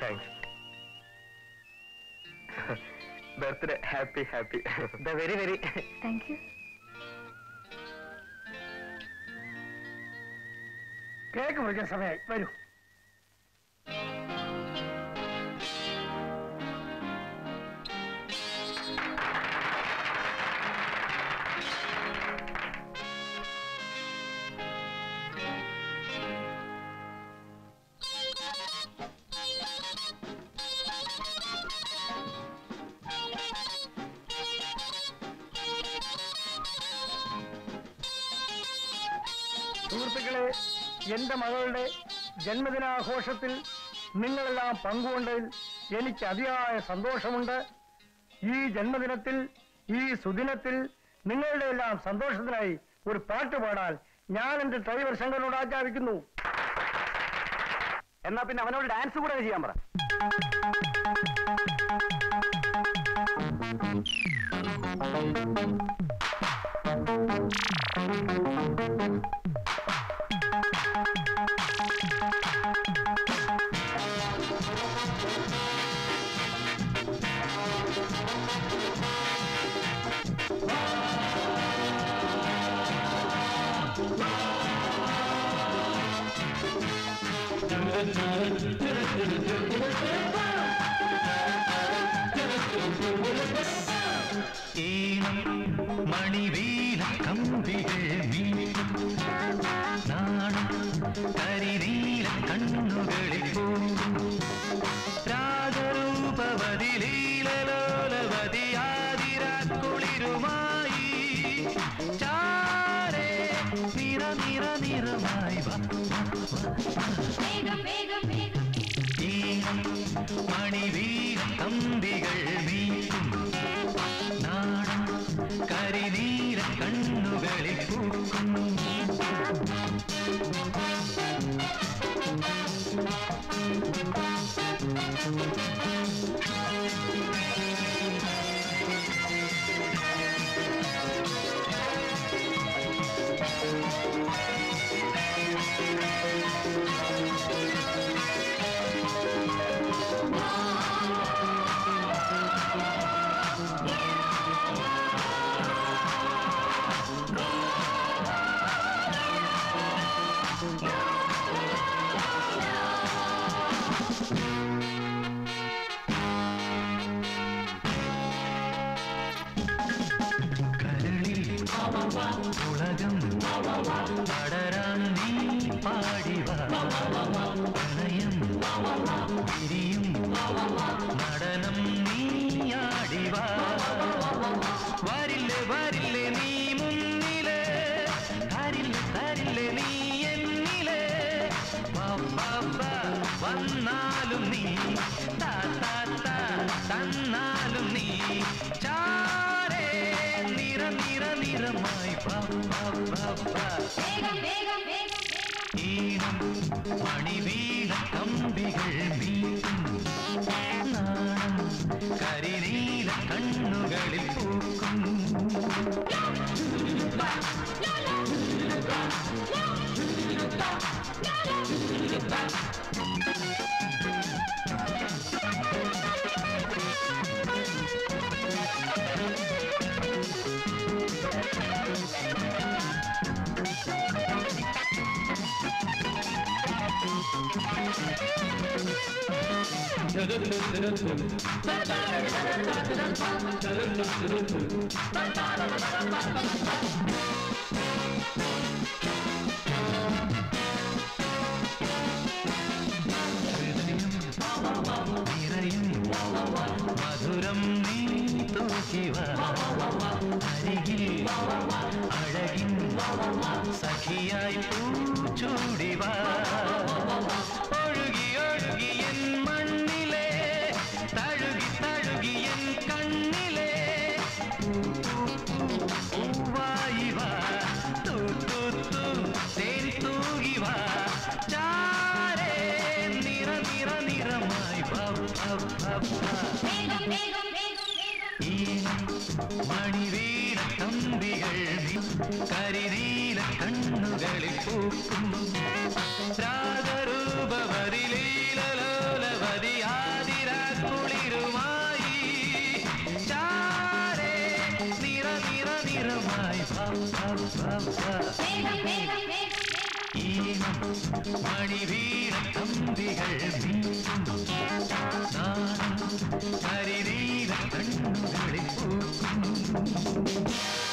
Speaker 2: thanks birthday happy happy
Speaker 1: very very
Speaker 5: thank you
Speaker 3: cake മുറിക്കാൻ സമയമായി വരൂ സുഹൃത്തുക്കളെ എന്റെ മകളുടെ ജന്മദിനാഘോഷത്തിൽ നിങ്ങളെല്ലാം പങ്കുകൊണ്ടതിൽ എനിക്ക് അതിയായ സന്തോഷമുണ്ട് ഈ ജന്മദിനത്തിൽ ഈ സുദിനത്തിൽ നിങ്ങളുടെ എല്ലാം സന്തോഷത്തിനായി ഒരു പാട്ട് പാടാൻ ഞാൻ എന്റെ ഡ്രൈവർ ശങ്കരനോട് ആജ്ഞാപിക്കുന്നു
Speaker 1: എന്നാ പിന്നെ അവനോട് ഡാൻസ് കൂടെ ചെയ്യാൻ പറ
Speaker 9: ഈണം മണിവീല കമ്പികൾ മീട്ടും നാണം കരിനീല കണ്ണുകളിൽ പൂക്കും രാഗരൂപവതിലീലലോലവതിയാതിരാക്കുളിരുമായി ചാരേ നിറ നിറ നിറമായി വാ ഈണം മണിവീല കമ്പികൾ മീട്ടും നാണം കരിനീല കണ്ണുകളിൽ പൂക്കും കരളിൽ ഉലകം പടരാൻ നീ പാടിവ പ്രണയം തിരിയും നടനം നീ ആടിവ വരില്ലേ വരില്ലേ നീ മുന്നിലെ തരില്ലേ തരില്ലേ നീ എന്നിലെ വാ, വാ, വാ, വന്നാലും നീ താ, താ, താ, തന്നാലും നീ ചാരേ നിറ നിറ നിറമായി വാ, വാ, വാ, വാ. ഈണം മണിവീണ കമ്പികൾ മീട്ടും നാണം കരിനീല കണ്ണുകളിൽ പൂക്കും നിറയും മധുരം നീ തൂക്കിവ അരികിൽ അഴകിൻ സഖിയായി പൂച്ചൂടിവ ഒഴുകി ഒഴുകി എൻ മണ്ണിലെ തഴുകി തഴുകി എൻ കണ്ണിലെ പൂവായിവ തൂ തൂ തൂ തേൻ തൂകിവ ചാരേ നിറ നിറ നിറമായി വാ, വാ, വാ, വാ. ഈണം മണിവീണ കമ്പികൾ നീ കരിനീല കണ്ണുകളിൽ പൂക്കും രാഗരൂപവതിലീലലോലവതിയാ ഈണം മണിവീണ തമ്പികൾ മീട്ടും നാണം കരിനീല കണ്ണുകളിൽ പൂക്കും